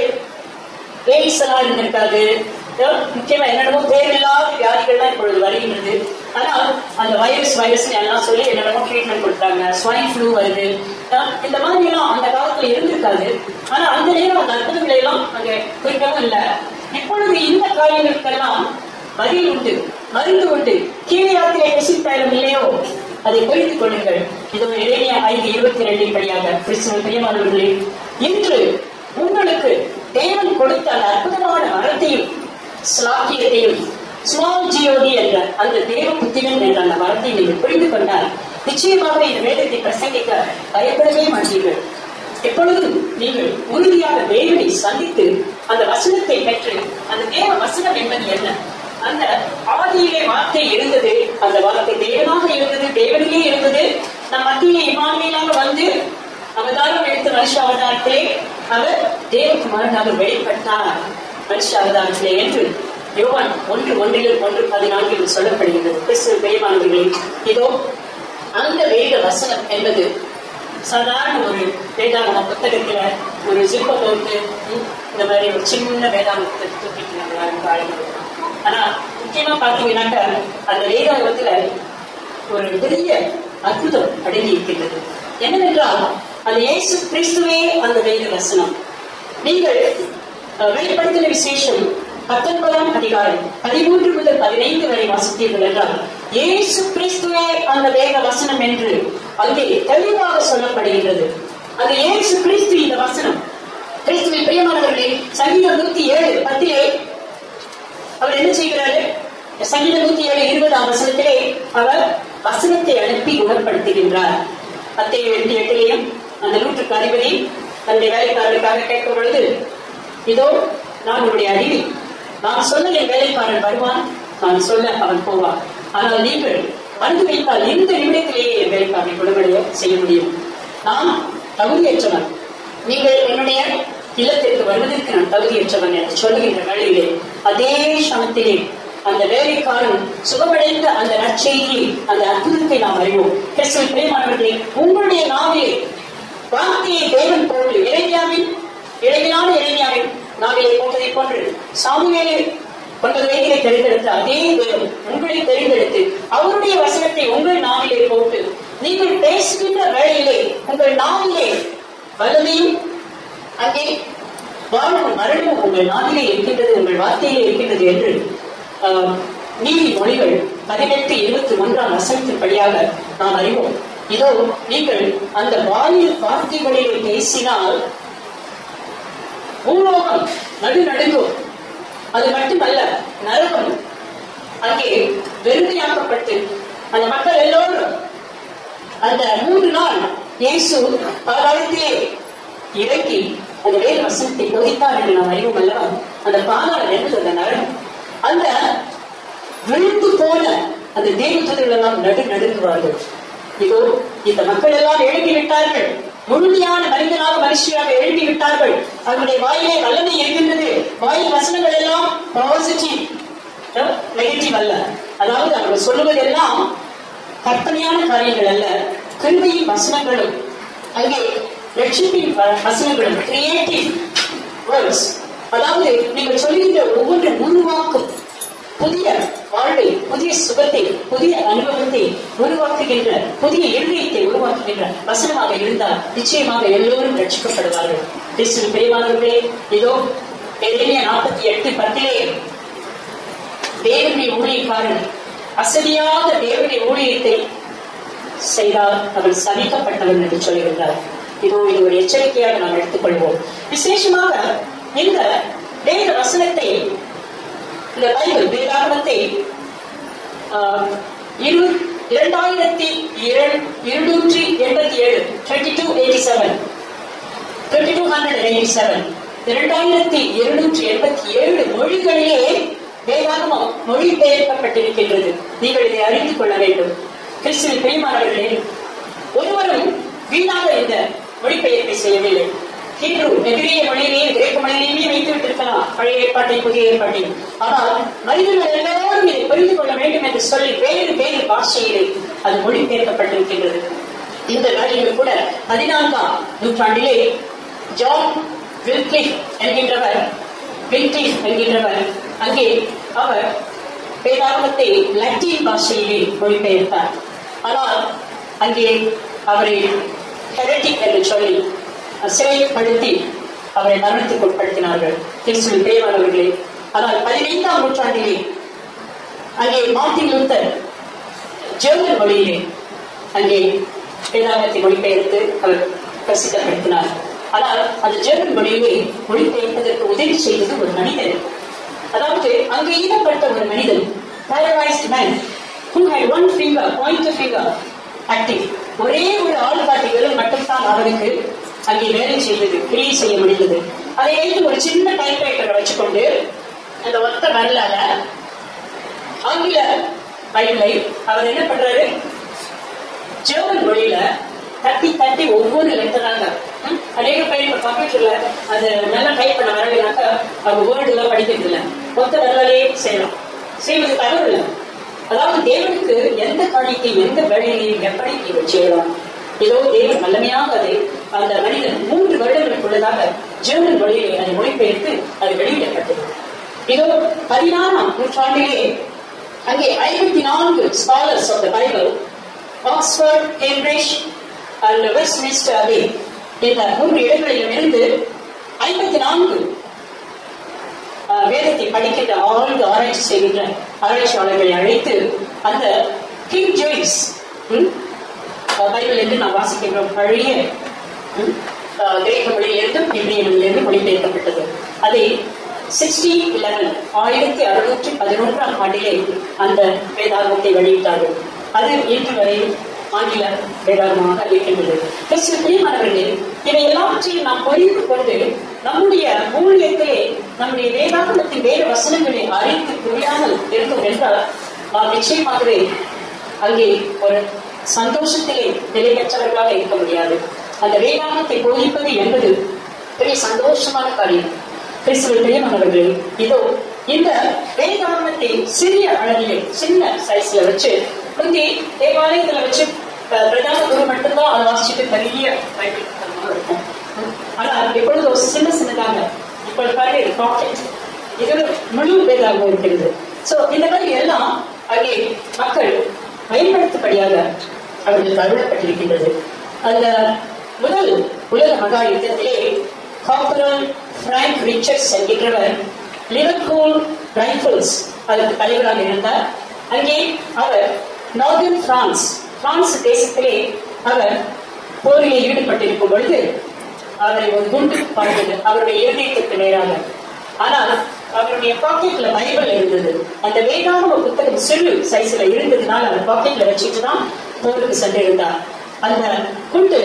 எய்ட்ஸ் எல்லாம் இருந்திருக்காது முக்கியமா என்னென்னமோ தேவையில்லாத வியாதிகள்லாம் இப்பொழுது வருகின்றது ஆனால் அந்த வைரஸ் வைரஸ் எல்லாம் சொல்லி என்னென்னமோ ட்ரீட்மெண்ட் கொடுத்தாங்க ஸ்வைன் ஃப்ளூ வருது அஹ் இந்த மாதிரி எல்லாம் அந்த காலத்துல இருந்திருக்காது ஆனா அந்த நேரம் அந்த அற்புதங்களை எல்லாம் அங்க குறிக்கவும் இல்லை இப்பொழுது இந்த காரியங்களுக்கெல்லாம் பதில் உண்டு மருந்து உண்டு கீழே யாத்திரை பசித்தாயிரம் இல்லையோ அதை புரிந்து கொள்ளுங்கள் இது இளைஞ ஐந்து இருபத்தி ரெண்டின் படியாக கிறிஸ்துவ பிரியமானவர்களே இன்று உங்களுக்கு தேவன் கொடுத்த அந்த அற்புதமான வரத்தையும் ஸ்லாக்கியத்தையும் ஸ்மால் ஜியோடி என்ற அந்த தேவ புத்திரன் என்ற அந்த வரத்தை நீங்கள் புரிந்து கொண்டால் நிச்சயமாக இந்த வேதத்தை பிரசங்கிக்க பயப்படவே மாட்டீர்கள் எப்பொழுதும் நீங்கள் உறுதியாக தேவனை சந்தித்து அந்த வசனத்தை பெற்று அந்த தேவ வசனம் என்பது என்ன அந்த ஆதியிலே வார்த்தை இருந்தது அந்த வார்த்தை தேவனாக இருந்தது தேவனிலே இருந்தது நம் மத்தியிலே இமானுவேலாக வந்து அவதாரம் எடுத்த மனுஷ அவதாரத்திலே அவர் தேவகுமாரனாக வெளிப்பட்டார் மனுஷ அவதாரத்திலே என்று யோவான் ஒன்று ஒன்றிலும் ஒன்று பதினான்கில் சொல்லப்படுகிறது கிறிஸ்துவ பெரியமானவர்களே இதோ அந்த வேத வசனம் என்பது சாதாரண ஒரு வேதாகம புத்தகத்துல ஒரு ஜிப்ப போட்டு ம், இந்த மாதிரி ஒரு சின்ன வேதாகம புத்தகத்தை தூக்கிட்டு நம்ம யாரும் வாழ முடியும். ஆனா முக்கியமா பாத்தீங்கன்னாக்கா அந்த வேதாகமத்துல ஒரு பெரிய அற்புதம் அடங்கி இருக்கின்றது என்னவென்றால் அது இயேசு கிறிஸ்துவே அந்த வேத வசனம் நீங்கள் அஹ், வெளிப்படுத்தின விசேஷம் பத்தொன்பதாம் அதிகாரம் பதிமூன்று முதல் பதினைந்து வரை வாசித்தீர்கள் என்றால் இயேசு கிறிஸ்துவே அந்த வேத வசனம் என்று அங்கே தெளிவாக சொல்லப்படுகின்றது அந்த இயேசு கிறிஸ்து இந்த வசனம் கிறிஸ்துவின் பிரியமானவர்களே சங்கீதம் நூத்தி ஏழு பத்திலே அவர் என்ன செய்கிறாரு சங்கீதம் நூத்தி ஏழு இருபதாம் வசனத்திலே அவர் வசனத்தை அனுப்பி குணப்படுத்துகின்றார் பத்தேழு எட்டு எட்டிலேயும் அந்த நூற்றுக்கு அதிபதி தன்னுடைய வேலைக்காரருக்காக கேட்கும் பொழுது இதோ நான் உன்னுடைய அடிமை நான் சொல்ல என் வேலைக்காரன் வருவான் நான் சொல்ல அவன் போவான் ஆனால் நீங்கள் மனது வைத்தால் இந்த நிமிடத்திலேயே என் வேலைக்காரனை குணமடைய செய்ய முடியும் நான் தகுதியற்றவன் நீங்கள் என்னுடைய இல்லத்திற்கு வருவதற்கு நான் தகுதியற்றவன் என்று சொல்லுகின்ற வேளையிலே அதே சமத்திலே அந்த வேலைக்காரன் சுகமடைந்த அந்த நற்செய்தியை அந்த அற்புதத்தை நாம் அறிவோம் கிறிஸ்துவ பிரியமானவர்களே உங்களுடைய நாவிலே வார்த்தையை தேவன் போன்று இளைஞாவின் இளைஞனான இளைஞாவின் நாவிலே போட்டதை போன்று சாமுவேலே ஒன்பது வயதிலே தெரிந்தெடுத்த அதே தேவன் உங்களை தெரிந்தெடுத்து அவருடைய வசனத்தை உங்கள் நாவிலே போட்டு நீங்கள் பேசுகின்ற வேளையிலே உங்கள் நாவிலே வல்லமையும் அங்கே வாழ்வும் மரணமும் உங்கள் நாவிலே இருக்கின்றது உங்கள் வார்த்தையிலே இருக்கின்றது என்று ஆஹ், நீதிமொழிகள் பதினெட்டு இருபத்தி ஒன்றாம் வசனத்தின்படியாக நாம் அறிவோம் இதோ நீங்கள் அந்த வாயில் வார்த்தைகளிலே பேசினால் பூலோகம் நடு நடுங்கும் அது மட்டுமல்ல நரகம் அங்கே வெறுமையாக்கப்பட்டு அந்த மக்கள் எல்லோரும் அந்த மூன்று நாள் இயேசு பாதாளத்திலே இறங்கி அந்த வேத வசனத்தை போதித்தார் என்று நாம் அறிவோம் அல்லவா அந்த பாதாளம் என்பது அந்த நரகம் அந்த விழுந்து போன அந்த தேவதூதர்கள் எல்லாம் நடு நடுங்குவார்கள் இதோ இந்த மக்கள் எல்லாம் எழுப்பி விட்டார்கள் முழுமையான மனிதனாக மனுஷியாக எழுப்பி விட்டார்கள் அவருடைய வாயிலே வல்லமை இருக்கின்றது வாயில் வசனங்கள் எல்லாம் பாசிட்டிவ் நெகட்டிவ் அல்ல அதாவது அவர்கள் சொல்லுவதெல்லாம் கற்பனையான காரியங்கள் அல்ல கிருபையின் வசனங்களும் அங்கே ரட்சிப்பின் வ- வசனங்களும் கிரியேட்டிவ் வேர்ட்ஸ் அதாவது நீங்கள் சொல்லுகின்ற ஒவ்வொன்று உருவாக்கும் புதிய வாழ்வை புதிய சுகத்தை புதிய அனுபவத்தை உருவாக்குகின்ற புதிய இருதயத்தை உருவாக்குகின்ற வசனமாக இருந்தால் நிச்சயமாக எல்லோரும் ரட்சிக்கப்படுவார்கள் கிறிஸ்துவ பெரியவானவர்களே இதோ எரேமியா நாற்பத்தி எட்டு பத்திலே தேவனுடைய ஊழியக்காரன் அசதியாத தேவனுடைய ஊழியத்தை செய்தால் அவன் சபிக்கப்பட்டவன் என்று சொல்லுகின்றார் இதோ இது ஒரு எச்சரிக்கையாக நாம் எடுத்துக்கொள்வோம் விசேஷமாக இந்த வேத வசனத்தை இந்த பைபிள் வேதாகமத்தை ஆஹ், இரு இரண்டாயிரத்தி இரண்- இருநூற்றி எண்பத்தி ஏழு twenty two eighty seven twenty two hundred eighty seven இரண்டாயிரத்தி இருநூற்றி எண்பத்தி ஏழு மொழிகளிலே வேதாகமம் மொழிபெயர்க்கப்பட்டிருக்கின்றது நீங்கள் இதை அறிந்து கொள்ள வேண்டும் கிறிஸ்துவின் பிரியமானவர்களே ஒருவரும் வீணாக இந்த மொழிபெயர்ப்பை செய்யவில்லை ஹீப்ரு எதிரிய மொழியிலேயே கிரேக்க மொழியிலேயே வைத்து விட்டிருக்கலாம் பழைய ஏற்பாட்டை புதிய ஏற்பாட்டை ஆனால் மனிதர்கள் எல்லோரும் இதை புரிந்து கொள்ள வேண்டும் என்று சொல்லி வேறு வேறு பாஷையிலே அது மொழிபெயர்க்கப்பட்டிருக்கின்றது இந்த வேலையில் கூட பதினான்காம் நூற்றாண்டிலே ஜான் வில்கிளிஃப் என்கின்றவர் வில்கிளிஃப் என்கின்றவர் அங்கே அவர் வேதாகமத்தை லத்தீன் பாஷையிலே மொழிபெயர்த்தார் ஆனால் அங்கே அவரை ஹெரட்டிக் என்று சொல்லி சிறைப்படுத்தி அவரை மரணத்துக்கு உட்படுத்தினார்கள் கிறிஸ்துவின் தேவனவர்களே ஆனால் பதினைந்தாம் நூற்றாண்டிலே அங்கே மார்ட்டின் லூத்தர் ஜெர்மன் மொழியிலே அங்கே வேதாகத்தை மொழிபெயர்த்து அவர் பிரசித்தப்படுத்தினார் ஆனால் அந்த ஜெர்மன் மொழியிலே மொழிபெயர்ப்பதற்கு உதவி செய்தது ஒரு மனிதர் அதாவது அங்கே ஈடுபட்ட ஒரு மனிதன் paralyzed man who had one finger pointer finger active ஒரே ஒரு ஆள்காட்டி விரல் மட்டும்தான் அவருக்கு அங்கே வேலை செய்தது கிரியை செய்ய முடிந்தது அதை வைத்து ஒரு சின்ன டைப்ரைட்டரை வச்சுக்கொண்டு அந்த ஒத்த வரலால ஆங்கில பைபிளை அவர் என்ன பண்றாரு ஜெர்மன் மொழியில தட்டி தட்டி ஒவ்வொரு லெட்டராக ம், அநேக பேர் இப்ப கம்ப்யூட்டர்ல அது நல்லா டைப் பண்ண வரலைனாக்கா அவங்க வேர்டு எல்லாம் படிக்கிறது இல்ல மொத்த வரலாலே செய்யலாம் செய்வது தவறு இல்லை அதாவது தேவனுக்கு எந்த காரியத்தை எந்த வேலையையும் எப்படி நீங்கள் செய்யலாம் ஏதோ தேவன் வல்லமையாக அதை அந்த மனிதன் மூன்று வருடங்களுக்குள்ளதாக ஜெர்மன் மொழியிலே அதை மொழிபெயர்த்து அது வெளியிடப்பட்டது இதோ பதினாறாம் நூற்றாண்டிலே அங்கே ஐம்பத்தி நான்கு scholars of the Bible Oxford Cambridge and Westminster Abbey இந்த மூன்று இடங்களிலும் இருந்து ஐம்பத்தி நான்கு அஹ், வேதத்தை படிக்கின்ற ஆழ்ந்து ஆராய்ச்சி செய்கின்ற ஆராய்ச்சியாளர்களை அழைத்து அந்த கிங் ஜேம்ஸ் ம், அஹ், பைபிள் என்று நாம் வாசிக்கின்றோம் பழைய ம், அஹ், கிரேக்க மொழியிலிருந்தும் இந்திய மொழியிலிருந்து மொழிபெயர்க்கப்பட்டது அதை சிக்ஸ்டி லெவன் ஆயிரத்தி அறுநூற்றி பதினொன்றாம் ஆண்டிலே அந்த வேதாகமத்தை வெளியிட்டார்கள் அது இன்று வரை ஆங்கில வேதாகமாக இருக்கின்றது கிறிஸ்துவ பிரியமானவர்களே இவை எல்லாவற்றையும் நாம் புரிந்து கொண்டு நம்முடைய ஊழியத்திலே நம்முடைய வேதாகமத்தின் வேறு வசனங்களை அறிந்து புரியாமல் இருந்தோம் என்றால் நாம் நிச்சயமாகவே அங்கே ஒரு சந்தோஷத்திலே நிலை பெற்றவர்களாக இருக்க முடியாது அந்த வேதாகமத்தை போதிப்பது என்பது பெரிய சந்தோஷமான காரியம் கிறிஸ்துவ பிரியமானவர்களே இதோ இந்த வேதாகமத்தை சிறிய அளவிலே சின்ன சைஸ்ல வச்சு முந்தி தேவாலயத்துல வச்சு அஹ், பிரதான குரு மட்டும்தான் அதை வாசிச்சுட்டு பெரிய பைபிள் புத்தகமா இருக்கும் ஆனா இப்பொழுது ஒரு சின்ன சின்னதாக இப்பொழுது பாருங்க இது பாக்கெட் இது ஒரு முழு வேதாகம் இருக்கிறது சோ இந்த மாதிரி எல்லாம் அங்கே மக்கள் பயன்படுத்தபடியாக அவர்களுக்கு அருளப்பட்டிருக்கின்றது அந்த முதல் உலக மகா யுத்தத்திலே காப்பரல் பிராங்க் ரிச்சர்ட்ஸ் என்கின்றவர் லிவர்பூல் ரைபிள்ஸ் அதற்கு தலைவராக இருந்தார் அங்கே அவர் நார்தன் பிரான்ஸ் பிரான்ஸ் தேசத்திலே அவர் போரிலே ஈடுபட்டிருக்கும் பொழுது அவரை ஒரு குண்டு பாய்ந்தது அவருடைய இருதயத்துக்கு நேராக ஆனால் அவருடைய பாக்கெட்ல பைபிள் இருந்தது அந்த வேதாகம புத்தகம் சிறு சைஸ்ல இருந்ததுனால அவர் பாக்கெட்ல வச்சுட்டு தான் போருக்கு சென்றிருந்தார் அந்த குண்டு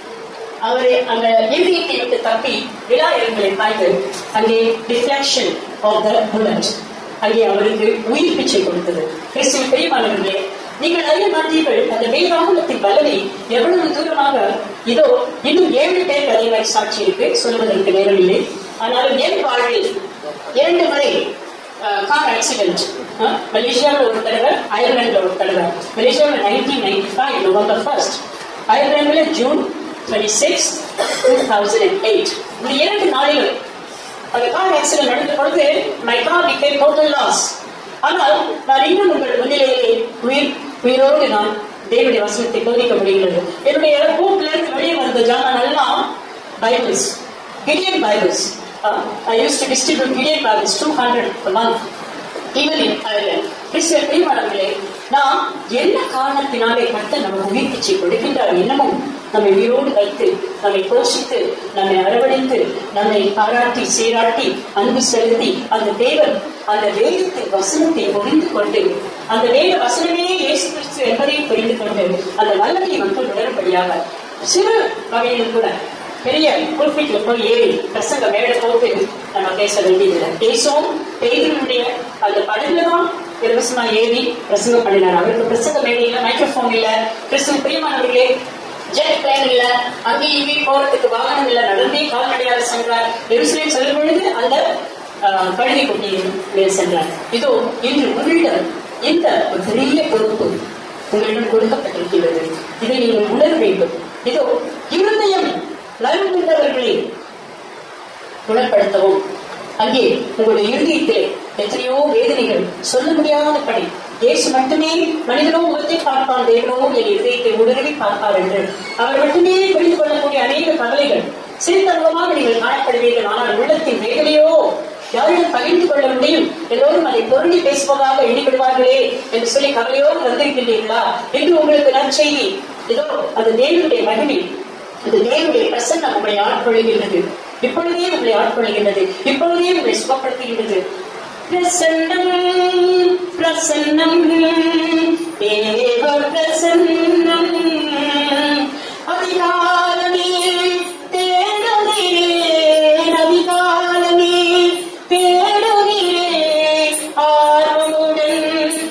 அவரை அந்த இருதயத்தை விட்டு தப்பி விழா இடங்களை பாய்ந்து அங்கே டிஃப்ளெக்ஷன் ஆஃப் த புல்லட் அங்கே அவருக்கு உயிர் பிச்சை கொடுத்தது கிறிஸ்துவ பெரியமானவர்களே நீங்கள் அறிய மாட்டீர்கள் அந்த வேதாகமத்தின் வல்லமை எவ்வளவு தூரமாக இதோ இன்னும் ஏழு பேர் அதே மாதிரி சாட்சி இருக்கு சொல்வதற்கு நேரமில்லை ஆனாலும் என் வாழ்வில் இரண்டு முறை கார் ஆக்சிடென்ட் மலேசியாவில் ஒரு தடவை அயர்லாண்டில் ஒரு தடவை மலேசியாவில் nineteen ninety five November first அயர்லாண்டில் June twenty six two thousand and eight இந்த இரண்டு நாளிலும் அந்த கார் ஆக்சிடென்ட் நடந்த பொழுது my car became total loss ஆனால் நான் இன்னும் உங்கள் முன்னிலையிலே உயிர் உயிரோடு நான் தேவனுடைய வசனத்தை போதிக்க முடிகிறது என்னுடைய கூட்டில இருந்து வெளியே வந்த ஜாமான் எல்லாம் Bibles Gideon Bibles I use to distribute Gideon Bibles two hundred month even in Ireland Christian பிரியமானவர்களே நாம் என்ன காரணத்தினாலே கர்த்தர் நமக்கு உயிர் பிச்சை கொடுக்கின்றார் என்னமும் நம்மை உயிரோடு வைத்து நம்மை போஷித்து நம்மை அரவணைத்து நம்மை பாராட்டி சீராட்டி அன்பு செலுத்தி அந்த தேவன் அந்த வேதத்தின் வசனத்தை புரிந்து கொண்டு அந்த வேத வசனமே இயேசு கிறிஸ்து என்பதையும் புரிந்து கொண்டு அந்த வல்லமையை மக்கள் உணரும்படியாக சிறு வகையில் கூட பெரிய புல்பிட்ல போய் ஏறி பிரசங்க மேடை போட்டு நம்ம பேச வேண்டியதில்லை பேசுவோம் பேதனுடைய அந்த படகுல தான் இலவசமா ஏறி பிரசங்கம் பண்ணினார் அவருக்கு பிரசங்க மேடை இல்ல மைக்ரோஃபோன் இல்ல கிறிஸ்துவ பிரியமானவர்களே ஜெட் பிளேன் இல்ல அங்கேயும் இங்கேயும் போறதுக்கு வாகனம் இல்ல நடந்தே கால்நடையாக சென்றார் எருசலேம் செல்லும் பொழுது அந்த ஆஹ், கழுதை குட்டியின் மேல் சென்றார் இதோ இன்று உங்களிடம் இந்த ஒரு பெரிய பொறுப்பு உங்களிடம் கொடுக்கப்பட்டிருக்கிறது இதை நீங்கள் உணர வேண்டும் இதோ இருதயம் நறுங்குண்டவர்களை குணப்படுத்தவும் அங்கே உங்களுடைய இருதயத்திலே எத்தனையோ வேதனைகள் சொல்ல முடியாதபடி இயேசு மட்டுமே மனிதனோ முகத்தை பார்ப்பான் தேவனோ என் இதயத்தை உணர்வி பார்ப்பார் என்று அவர் மட்டுமே புரிந்து கொள்ளக்கூடிய அநேக கவலைகள் சிறிதளவமாக நீங்கள் காணப்படுவீர்கள் ஆனால் உள்ளத்தின் வேதனையோ யாரிடம் பகிர்ந்து கொள்ள முடியும் எல்லோரும் அதை பொருளி பேசுவதாக எண்ணிவிடுவார்களே என்று சொல்லி கவலையோடு வந்திருக்கின்றீர்களா என்று உங்களுக்கு நற்செய்தி இதோ அது தேவனுடைய மகிமை அது தேவனுடைய பிரசன்னம் உங்களை ஆட்கொள்கின்றது இப்பொழுதே உங்களை ஆட்கொள்கின்றது இப்பொழுதே உங்களை சுகப்படுத்துகின்றது பிரசன்னம் பிரசன்னம் தேவ பிரசன்னம் அதிகாலமே தேடுகிறேன் அதிகாலமே தேடுகிறேன் ஆர்வமுடன்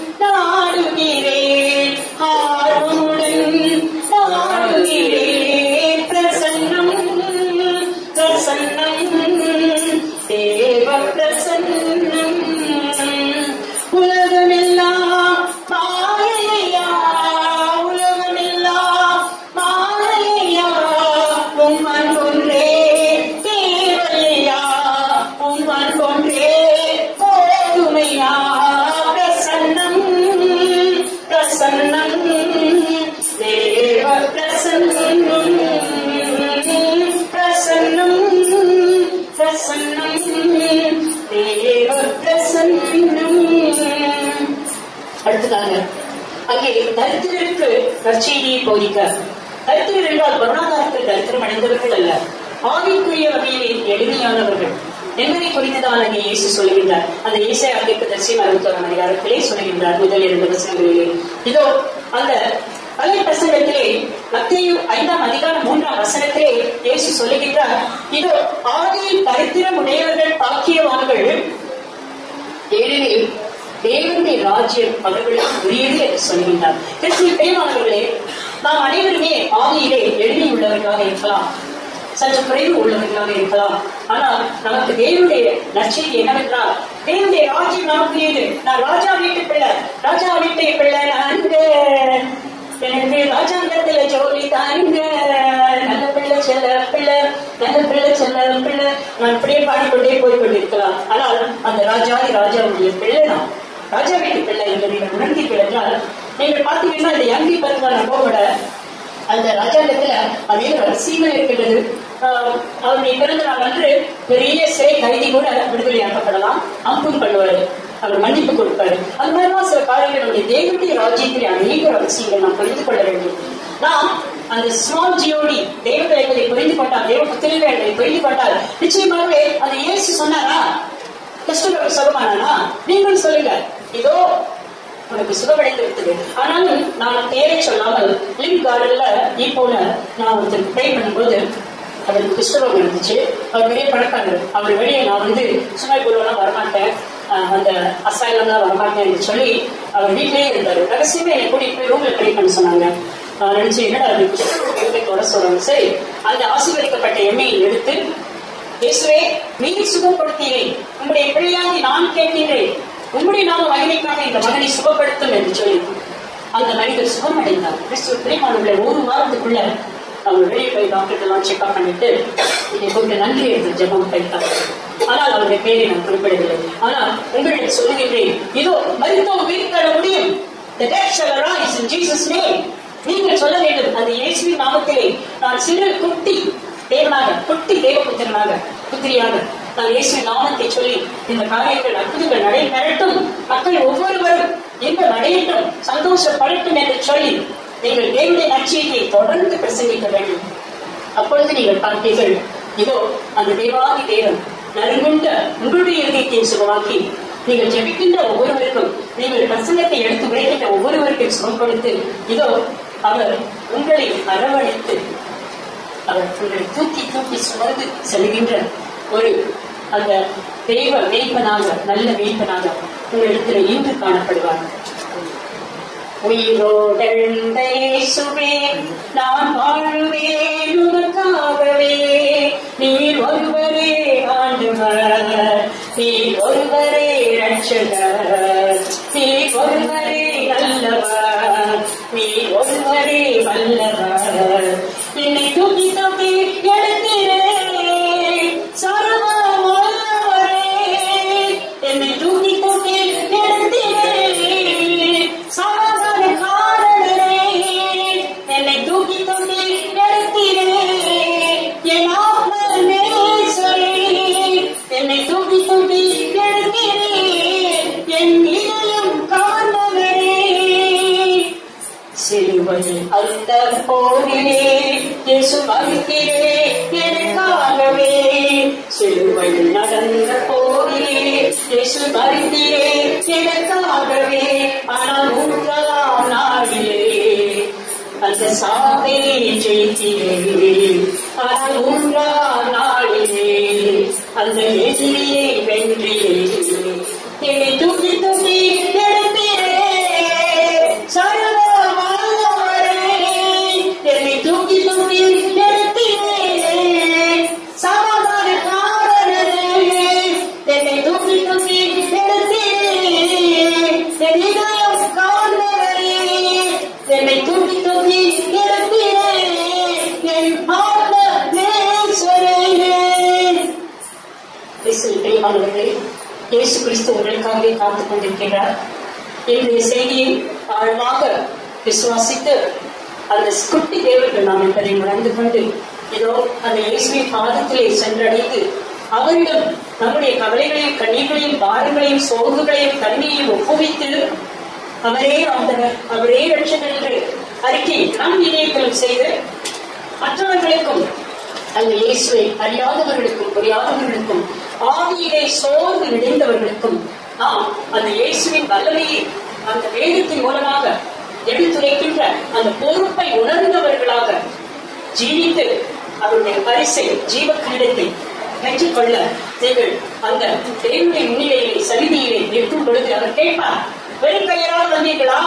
அடுத்ததாக அங்கே தரித்திரருக்கு நற்செய்தியை போதிக்க தரித்திரர் என்றால் பொருளாதாரத்தில் தரித்திரம் அடைந்தவர்கள் அல்ல ஆவிக்குரிய வகையிலே எளிமையானவர்கள் என்பதை குறித்துதான் அங்கே இயேசு சொல்லுகின்றார் அந்த இயேசை அங்கிற்கு தரிசனம் அறுபத்தோராம் அதிகாரத்திலே சொல்லுகின்றார் முதல் இரண்டு வசனங்களிலே இதோ அந்த பழைய பிரசங்கத்திலே மத்திய ஐந்தாம் அதிகாரம் மூன்றாம் வசனத்திலே இயேசு சொல்லுகின்றார் இதோ ஆதியில் தரித்திரம் உடையவர்கள் பாக்கியவான்கள் ஏனெனில் தேவனுடைய ராஜ்யம் அவர்களுக்கு உரியது என்று சொல்கின்றார் கிறிஸ்துவ பிரியமானவர்களே நாம் அனைவருமே ஆதியிலே எளிமை உள்ளவர்களாக இருக்கலாம் சற்று குறைவு உள்ளவர்களாக இருக்கலாம் ஆனால் நமக்கு தேவனுடைய நற்செய்தி என்னவென்றால் தேவனுடைய ராஜ்யம் நமக்குரியது நான் ராஜா வீட்டு பிள்ளை ராஜா வீட்டு பிள்ளை நான்கு எனக்கு ராஜாங்கத்துல ஜோலி தாங்க நல்ல பிள்ளை செல்ல பிள்ளை நல்ல பிள்ளை செல்ல பிள்ளை நான் அப்படியே பாடிக்கொண்டே போய் கொண்டிருக்கலாம் ஆனால் அந்த ராஜாதி ராஜாவுடைய பிள்ளை நான் ராஜா வீட்டு பிள்ளை என்று நீங்கள் உணர்ந்தீர்கள் என்றால் நீங்கள் பார்த்தீங்கன்னா இந்த யங்கி பருவ நம்போட அந்த ராஜாங்கத்துல அதே வரிசையில் இருக்கின்றது ஆஹ் அவருடைய பிறந்த நாள் அன்று பெரிய சிறை கைதி கூட விடுதலையாக்கப்படலாம் அம்பும் பண்ணுவாரு அவர் மன்னிப்பு கொடுப்பாரு அந்த மாதிரிலாம் சில காரியங்கள் நம்முடைய தேவனுடைய ராஜ்யத்திலே அநேக ரகசியங்கள் நாம் புரிந்து கொள்ள வேண்டும் நாம் அந்த ஸ்மால் ஜியோடி தேவதை என்பதை புரிந்து கொண்டால் தேவ புத்திரிகள் என்பதை புரிந்து கொண்டால் நிச்சயமாகவே அந்த இயேசு சொன்னாரா கிறிஸ்துவ சுகமானானா நீங்கள் சொல்லுங்க இதோ உனக்கு சுகமடைந்து விட்டது ஆனாலும் நான் பேரை சொல்லாமல் லிங்க் கார்டன்ல இப்போல நான் ஒருத்தருக்கு ப்ரே பண்ணும்போது அவருக்கு கிறிஸ்தவம் இருந்துச்சு அவர் பெரிய பணக்காரர் அவர் வெளியே நான் வந்து சுமை குழுவெல்லாம் வரமாட்டேன் ஆஹ் அந்த அசாயம்லாம் வரமாட்டேன் என்று சொல்லி அவர் வீட்டிலேயே இருந்தாரு ரகசியமே என்னை கூட்டிட்டு போய் ரூம்ல ப்ரே பண்ண சொன்னாங்க நான் நினைச்சு என்னடா அது கிறிஸ்தவ வர சொல்றாங்க சரி அந்த ஆசீர்வதிக்கப்பட்ட எண்ணெயை எடுத்து இயேசுவே நீர் சுகப்படுத்தீரேன் உங்களுடைய பிள்ளையாகி நான் கேட்கிறேன் உங்களுடைய நாம மகிமைக்காக இந்த மகனை சுகப்படுத்தும் என்று சொல்லி அந்த மனிதர் சுகமடைந்தார் கிறிஸ்துவ பிரியமானவர்களை ஒரு வாரத்துக்குள்ள அவங்க வெளியே போய் டாக்டர் எல்லாம் செக்அப் பண்ணிட்டு இதை கொண்டு நன்றி என்று ஜெபம் கைத்தார் ஆனால் அவருடைய பேரை நான் குறிப்பிடவில்லை ஆனால் உங்களிடம் சொல்லுகின்றேன் இதோ மருத்துவ உயிர் தர முடியும் The dead shall arise in Jesus' name. நீங்கள் சொல்ல வேண்டும் அந்த இயேசுவின் நாமத்திலே நான் சிறு குட்டி தேவனாக குட்டி தேவபுத்திரனாக புத்திரியாக நான் இயேசு நாமத்தை சொல்லி இந்த காரியங்கள் அற்புதங்கள் நடை நடட்டும் மக்கள் ஒவ்வொருவரும் இன்பம் அடையட்டும் சந்தோஷப்படட்டும் என்று சொல்லி நீங்கள் தேவனுடைய நற்செய்தியை தொடர்ந்து பிரசங்கிக்க வேண்டும் அப்பொழுது நீங்கள் பார்ப்பீர்கள் இதோ அந்த தேவாதி தேவன் நறுங்குண்ட உங்களுடைய இதயத்தை சுகமாக்கி நீங்கள் ஜெபிக்கின்ற ஒவ்வொருவருக்கும் நீங்கள் பிரசங்கத்தை எடுத்து உரைக்கின்ற ஒவ்வொருவருக்கும் சுகம் கொடுத்து இதோ அவர் உங்களை அரவணைத்து அவர் உங்களை தூக்கி தூக்கி சுமந்து செல்கின்ற ஒரு அந்த தெய்வ மேய்ப்பனாக நல்ல மேய்ப்பனாக உங்களிடத்தில் இன்று காணப்படுவார் உயிரோடெழுந்த இயேசுவே நான் வாழ்வேன் உனக்காகவே நீர் ஒருவரே ஆண்டவர் நீர் ஒருவரே ரட்சகர் நீர் ஒருவரே நல்லவர் நீர் ஒருவரே வல்லவர் என்னை தூக்கி தூக்கி எடுக்கிறேன் சர்வ வல்லவரே என்னை தூக்கி தூக்கி எடுக்கிறேன் சமாதான காரணரே என்னை தூக்கி தூக்கி எடுக்கிறேன் என் ஆத்ம நேசரே என்னை தூக்கி தூக்கி எடுக்கிறேன் என் இதயம் காரணவரே சிலுவையில் அந்த போரிலே இயேசு மறுக்கிறே எனக்காகவே சிலுவையில் நடந்த போரிலே இயேசு மறுக்கிறே எனக்காகவே ஆனால் மூன்றாம் நாளிலே அந்த சாவை ஜெயிக்கிறேன் ஆனால் மூன்றாம் நாளிலே அந்த எதிரியை வென்றேன் என்னை தூக்கி தூக்கி எடுத்தேன் சர்வ வல்லவரே என்னை தூக்கி தூக்கி எடுத்தேன் சமாதான காரணரே என்னை தூக்கி தூக்கி எடுத்தேன் என் இதயம் காண்பவரே என்னை தூக்கி தூக்கி எடுத்தேன் என் ஆத்ம நேசரே கிறிஸ்துவின் பிரியமானவர்களே இயேசு கிறிஸ்து உங்களுக்காகவே காத்துக் கொண்டிருக்கிறார் இன்றைய செய்தியை ஆழமாக விசுவாசித்து அந்த குட்டி தேவர்கள் நாம் என்பதை உணர்ந்து கொண்டு இதோ அந்த இயேசுவின் பாதத்திலே சென்றடைந்து அவரிடம் நம்முடைய கவலைகளையும் கண்ணீர்களையும் பாரங்களையும் சோர்வுகளையும் தன்மையையும் ஒப்புவித்து அவரே ஆண்டவர் அவரே ரட்சகர் என்று அறிக்கை நம் இதயத்திலும் செய்து மற்றவர்களுக்கும் அந்த இயேசுவை அறியாதவர்களுக்கும் புரியாதவர்களுக்கும் ஆவியிலே சோர்ந்து விடைந்தவர்களுக்கும் நாம் அந்த இயேசுவின் வல்லமையை அந்த வேதத்தின் மூலமாக எடுத்துரைக்கின்ற அந்த பொறுப்பை உணர்ந்தவர்களாக ஜீவித்து அவருடைய பரிசை ஜீவ கிரீடத்தை பெற்றுக்கொள்ள நீங்கள் அந்த தேவனுடைய முன்னிலையிலே சன்னிதியிலே நிற்கும் பொழுது அவர் கேட்பார் வெறும் கையரால் வந்தீர்களா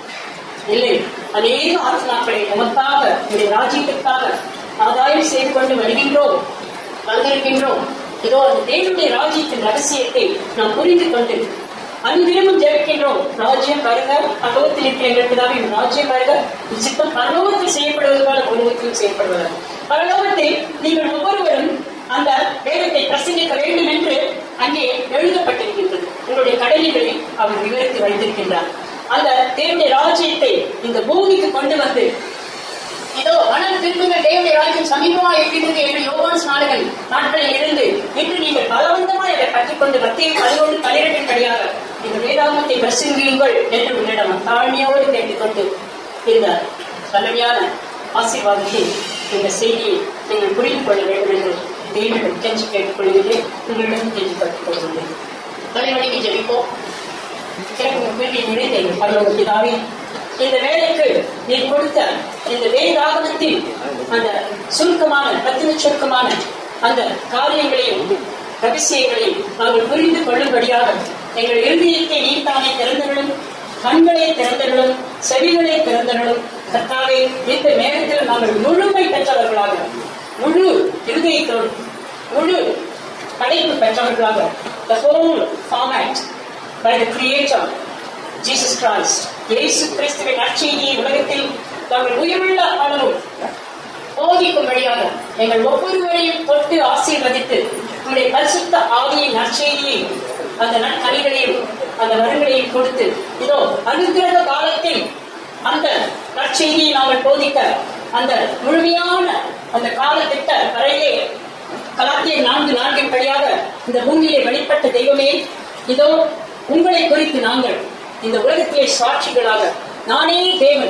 இல்லை அநேக ஆத்மாக்களை நமக்காக உடைய ராஜ்யத்திற்காக ஆதாயம் செய்து கொண்டு வருகின்றோம் வந்திருக்கின்றோம் இதோ அந்த தேவனுடைய ராஜ்யத்தின் ரகசியத்தை நாம் புரிந்து கொண்டு அன்றிலும் ஜெயிக்கின்றோம் ராஜ்யம் வருக பகவத்தில் இருக்கிற எங்களுக்கு தான் ராஜ்யம் வருக உன் சித்தம் பரலோகத்தில் செய்யப்படுவது போல உலகத்தில் செய்யப்படுவது பரலோகத்தில் நீங்கள் ஒவ்வொருவரும் அந்த வேதத்தை பிரசங்கிக்க வேண்டும் என்று அங்கே எழுதப்பட்டிருக்கின்றது உங்களுடைய கடமைகளை அவர் விவரித்து வைத்திருக்கின்றார் அந்த தேவனுடைய ராஜ்யத்தை இந்த பூமிக்கு கொண்டு வந்து இதோ மனம் திரும்புங்க தேவனுடைய ராஜ்யம் சமீபமா இருக்கின்றது என்று யோகான் ஸ்நானகன் நாட்களில் இருந்து இன்று நீங்கள் பலவந்தமா இதை கற்றுக்கொண்டு மத்திய பதினொன்று பனிரெண்டின் படியாக இந்த வேதாகமத்தை பிரசங்கியுங்கள் என்று உங்களிடம் தாழ்மையோடு கேட்டுக்கொண்டு இருந்தார் வல்லமையான ஆசீர்வாதத்தை இந்த செய்தியை நீங்கள் புரிந்து கொள்ள வேண்டும் என்று தேவனிடம் கெஞ்சி கேட்டுக்கொள்கிறேன் உங்களிடம் கெஞ்சி கற்றுக்கொள்கிறேன் தலைவணிக்கு ஜெபிப்போம் கேட்கும் கேள்வி நிறைந்த எங்கள் பரலோக பிதாவே இந்த வேலைக்கு நீ கொடுத்த இந்த வேதாகமத்தில் அந்த சுருக்கமான பத்தின சுருக்கமான அந்த காரியங்களையும் ரகசியங்களையும் நாங்கள் புரிந்து கொள்ளும்படியாக எங்கள் இருதயத்தை நீத்தானே திறந்தர்களும் கண்களை திறந்தர்களும் செவிகளை திறந்தர்களும் கர்த்தாவே இந்த நேரத்தில் நாங்கள் முழுமை பெற்றவர்களாக முழு இருதயத்தோடு முழு படைப்பு பெற்றவர்களாக the whole format by the creator Jesus Christ இயேசு கிறிஸ்துவின் நற்செய்தியை உலகத்தில் நாங்கள் உயிருள்ள அளவும் போதிக்கும்படியாக எங்கள் ஒவ்வொருவரையும் தொட்டு ஆசீர்வதித்து உங்களுடைய பரிசுத்த ஆவியின் நற்செய்தியை அந்த நற்கனிகளையும் அந்த வரங்களையும் கொடுத்து இதோ அனுகிரக காலத்தில் அந்த நற்செய்தியை நாங்கள் போதிக்க அந்த முழுமையான அந்த காலத்திட்ட வரையிலே கலாத்திய நான்கு நான்கின் படியாக இந்த பூமியிலே வெளிப்பட்ட தெய்வமே இதோ உங்களை குறித்து நாங்கள் இந்த உலகத்திலே சாட்சிகளாக நானே தேவன்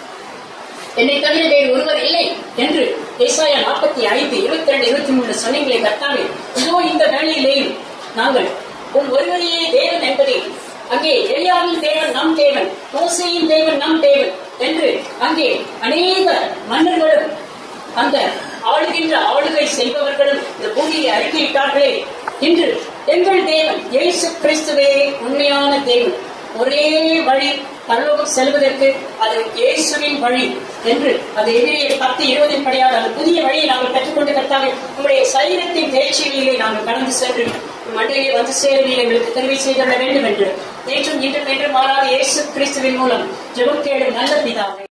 என்னை தவிர வேறு ஒருவர் இல்லை என்று ஏசாயா நாற்பத்தி ஐந்து இருபத்தி ரெண்டு இருபத்தி மூணு சொன்னீங்களே கர்த்தாவே இதோ இந்த வேளையிலேயும் நாங்கள் உன் ஒருவரையே தேவன் என்பதை அங்கே எளியாவின் தேவன் நம் தேவன் மோசையின் தேவன் நம் தேவன் என்று அங்கே அநேக மன்னர்களும் அந்த ஆளுகின்ற ஆளுகை செய்பவர்களும் இந்த பூமியை அறிக்கையிட்டார்களே இன்று எங்கள் தேவன் இயேசு கிறிஸ்துவே உண்மையான தேவன் ஒரே வழி பரலோகம் செல்வதற்கு அது இயேசுவின் வழி என்று அது எதிரே பத்து இருபதின் படியாக அந்த புதிய வழியை நாங்கள் பெற்றுக்கொண்டு கர்த்தாவே உங்களுடைய சரீரத்தின் தேர்ச்சியிலே நாங்கள் கடந்து சென்று மண்டையிலே வந்து சேர நீர் எங்களுக்கு தெரிவி செய்துள்ள வேண்டும் என்று நேற்றும் இன்றும் என்று மாறாத இயேசு கிறிஸ்துவின் மூலம் ஜெபம் கேடும் நல்ல பிதாவே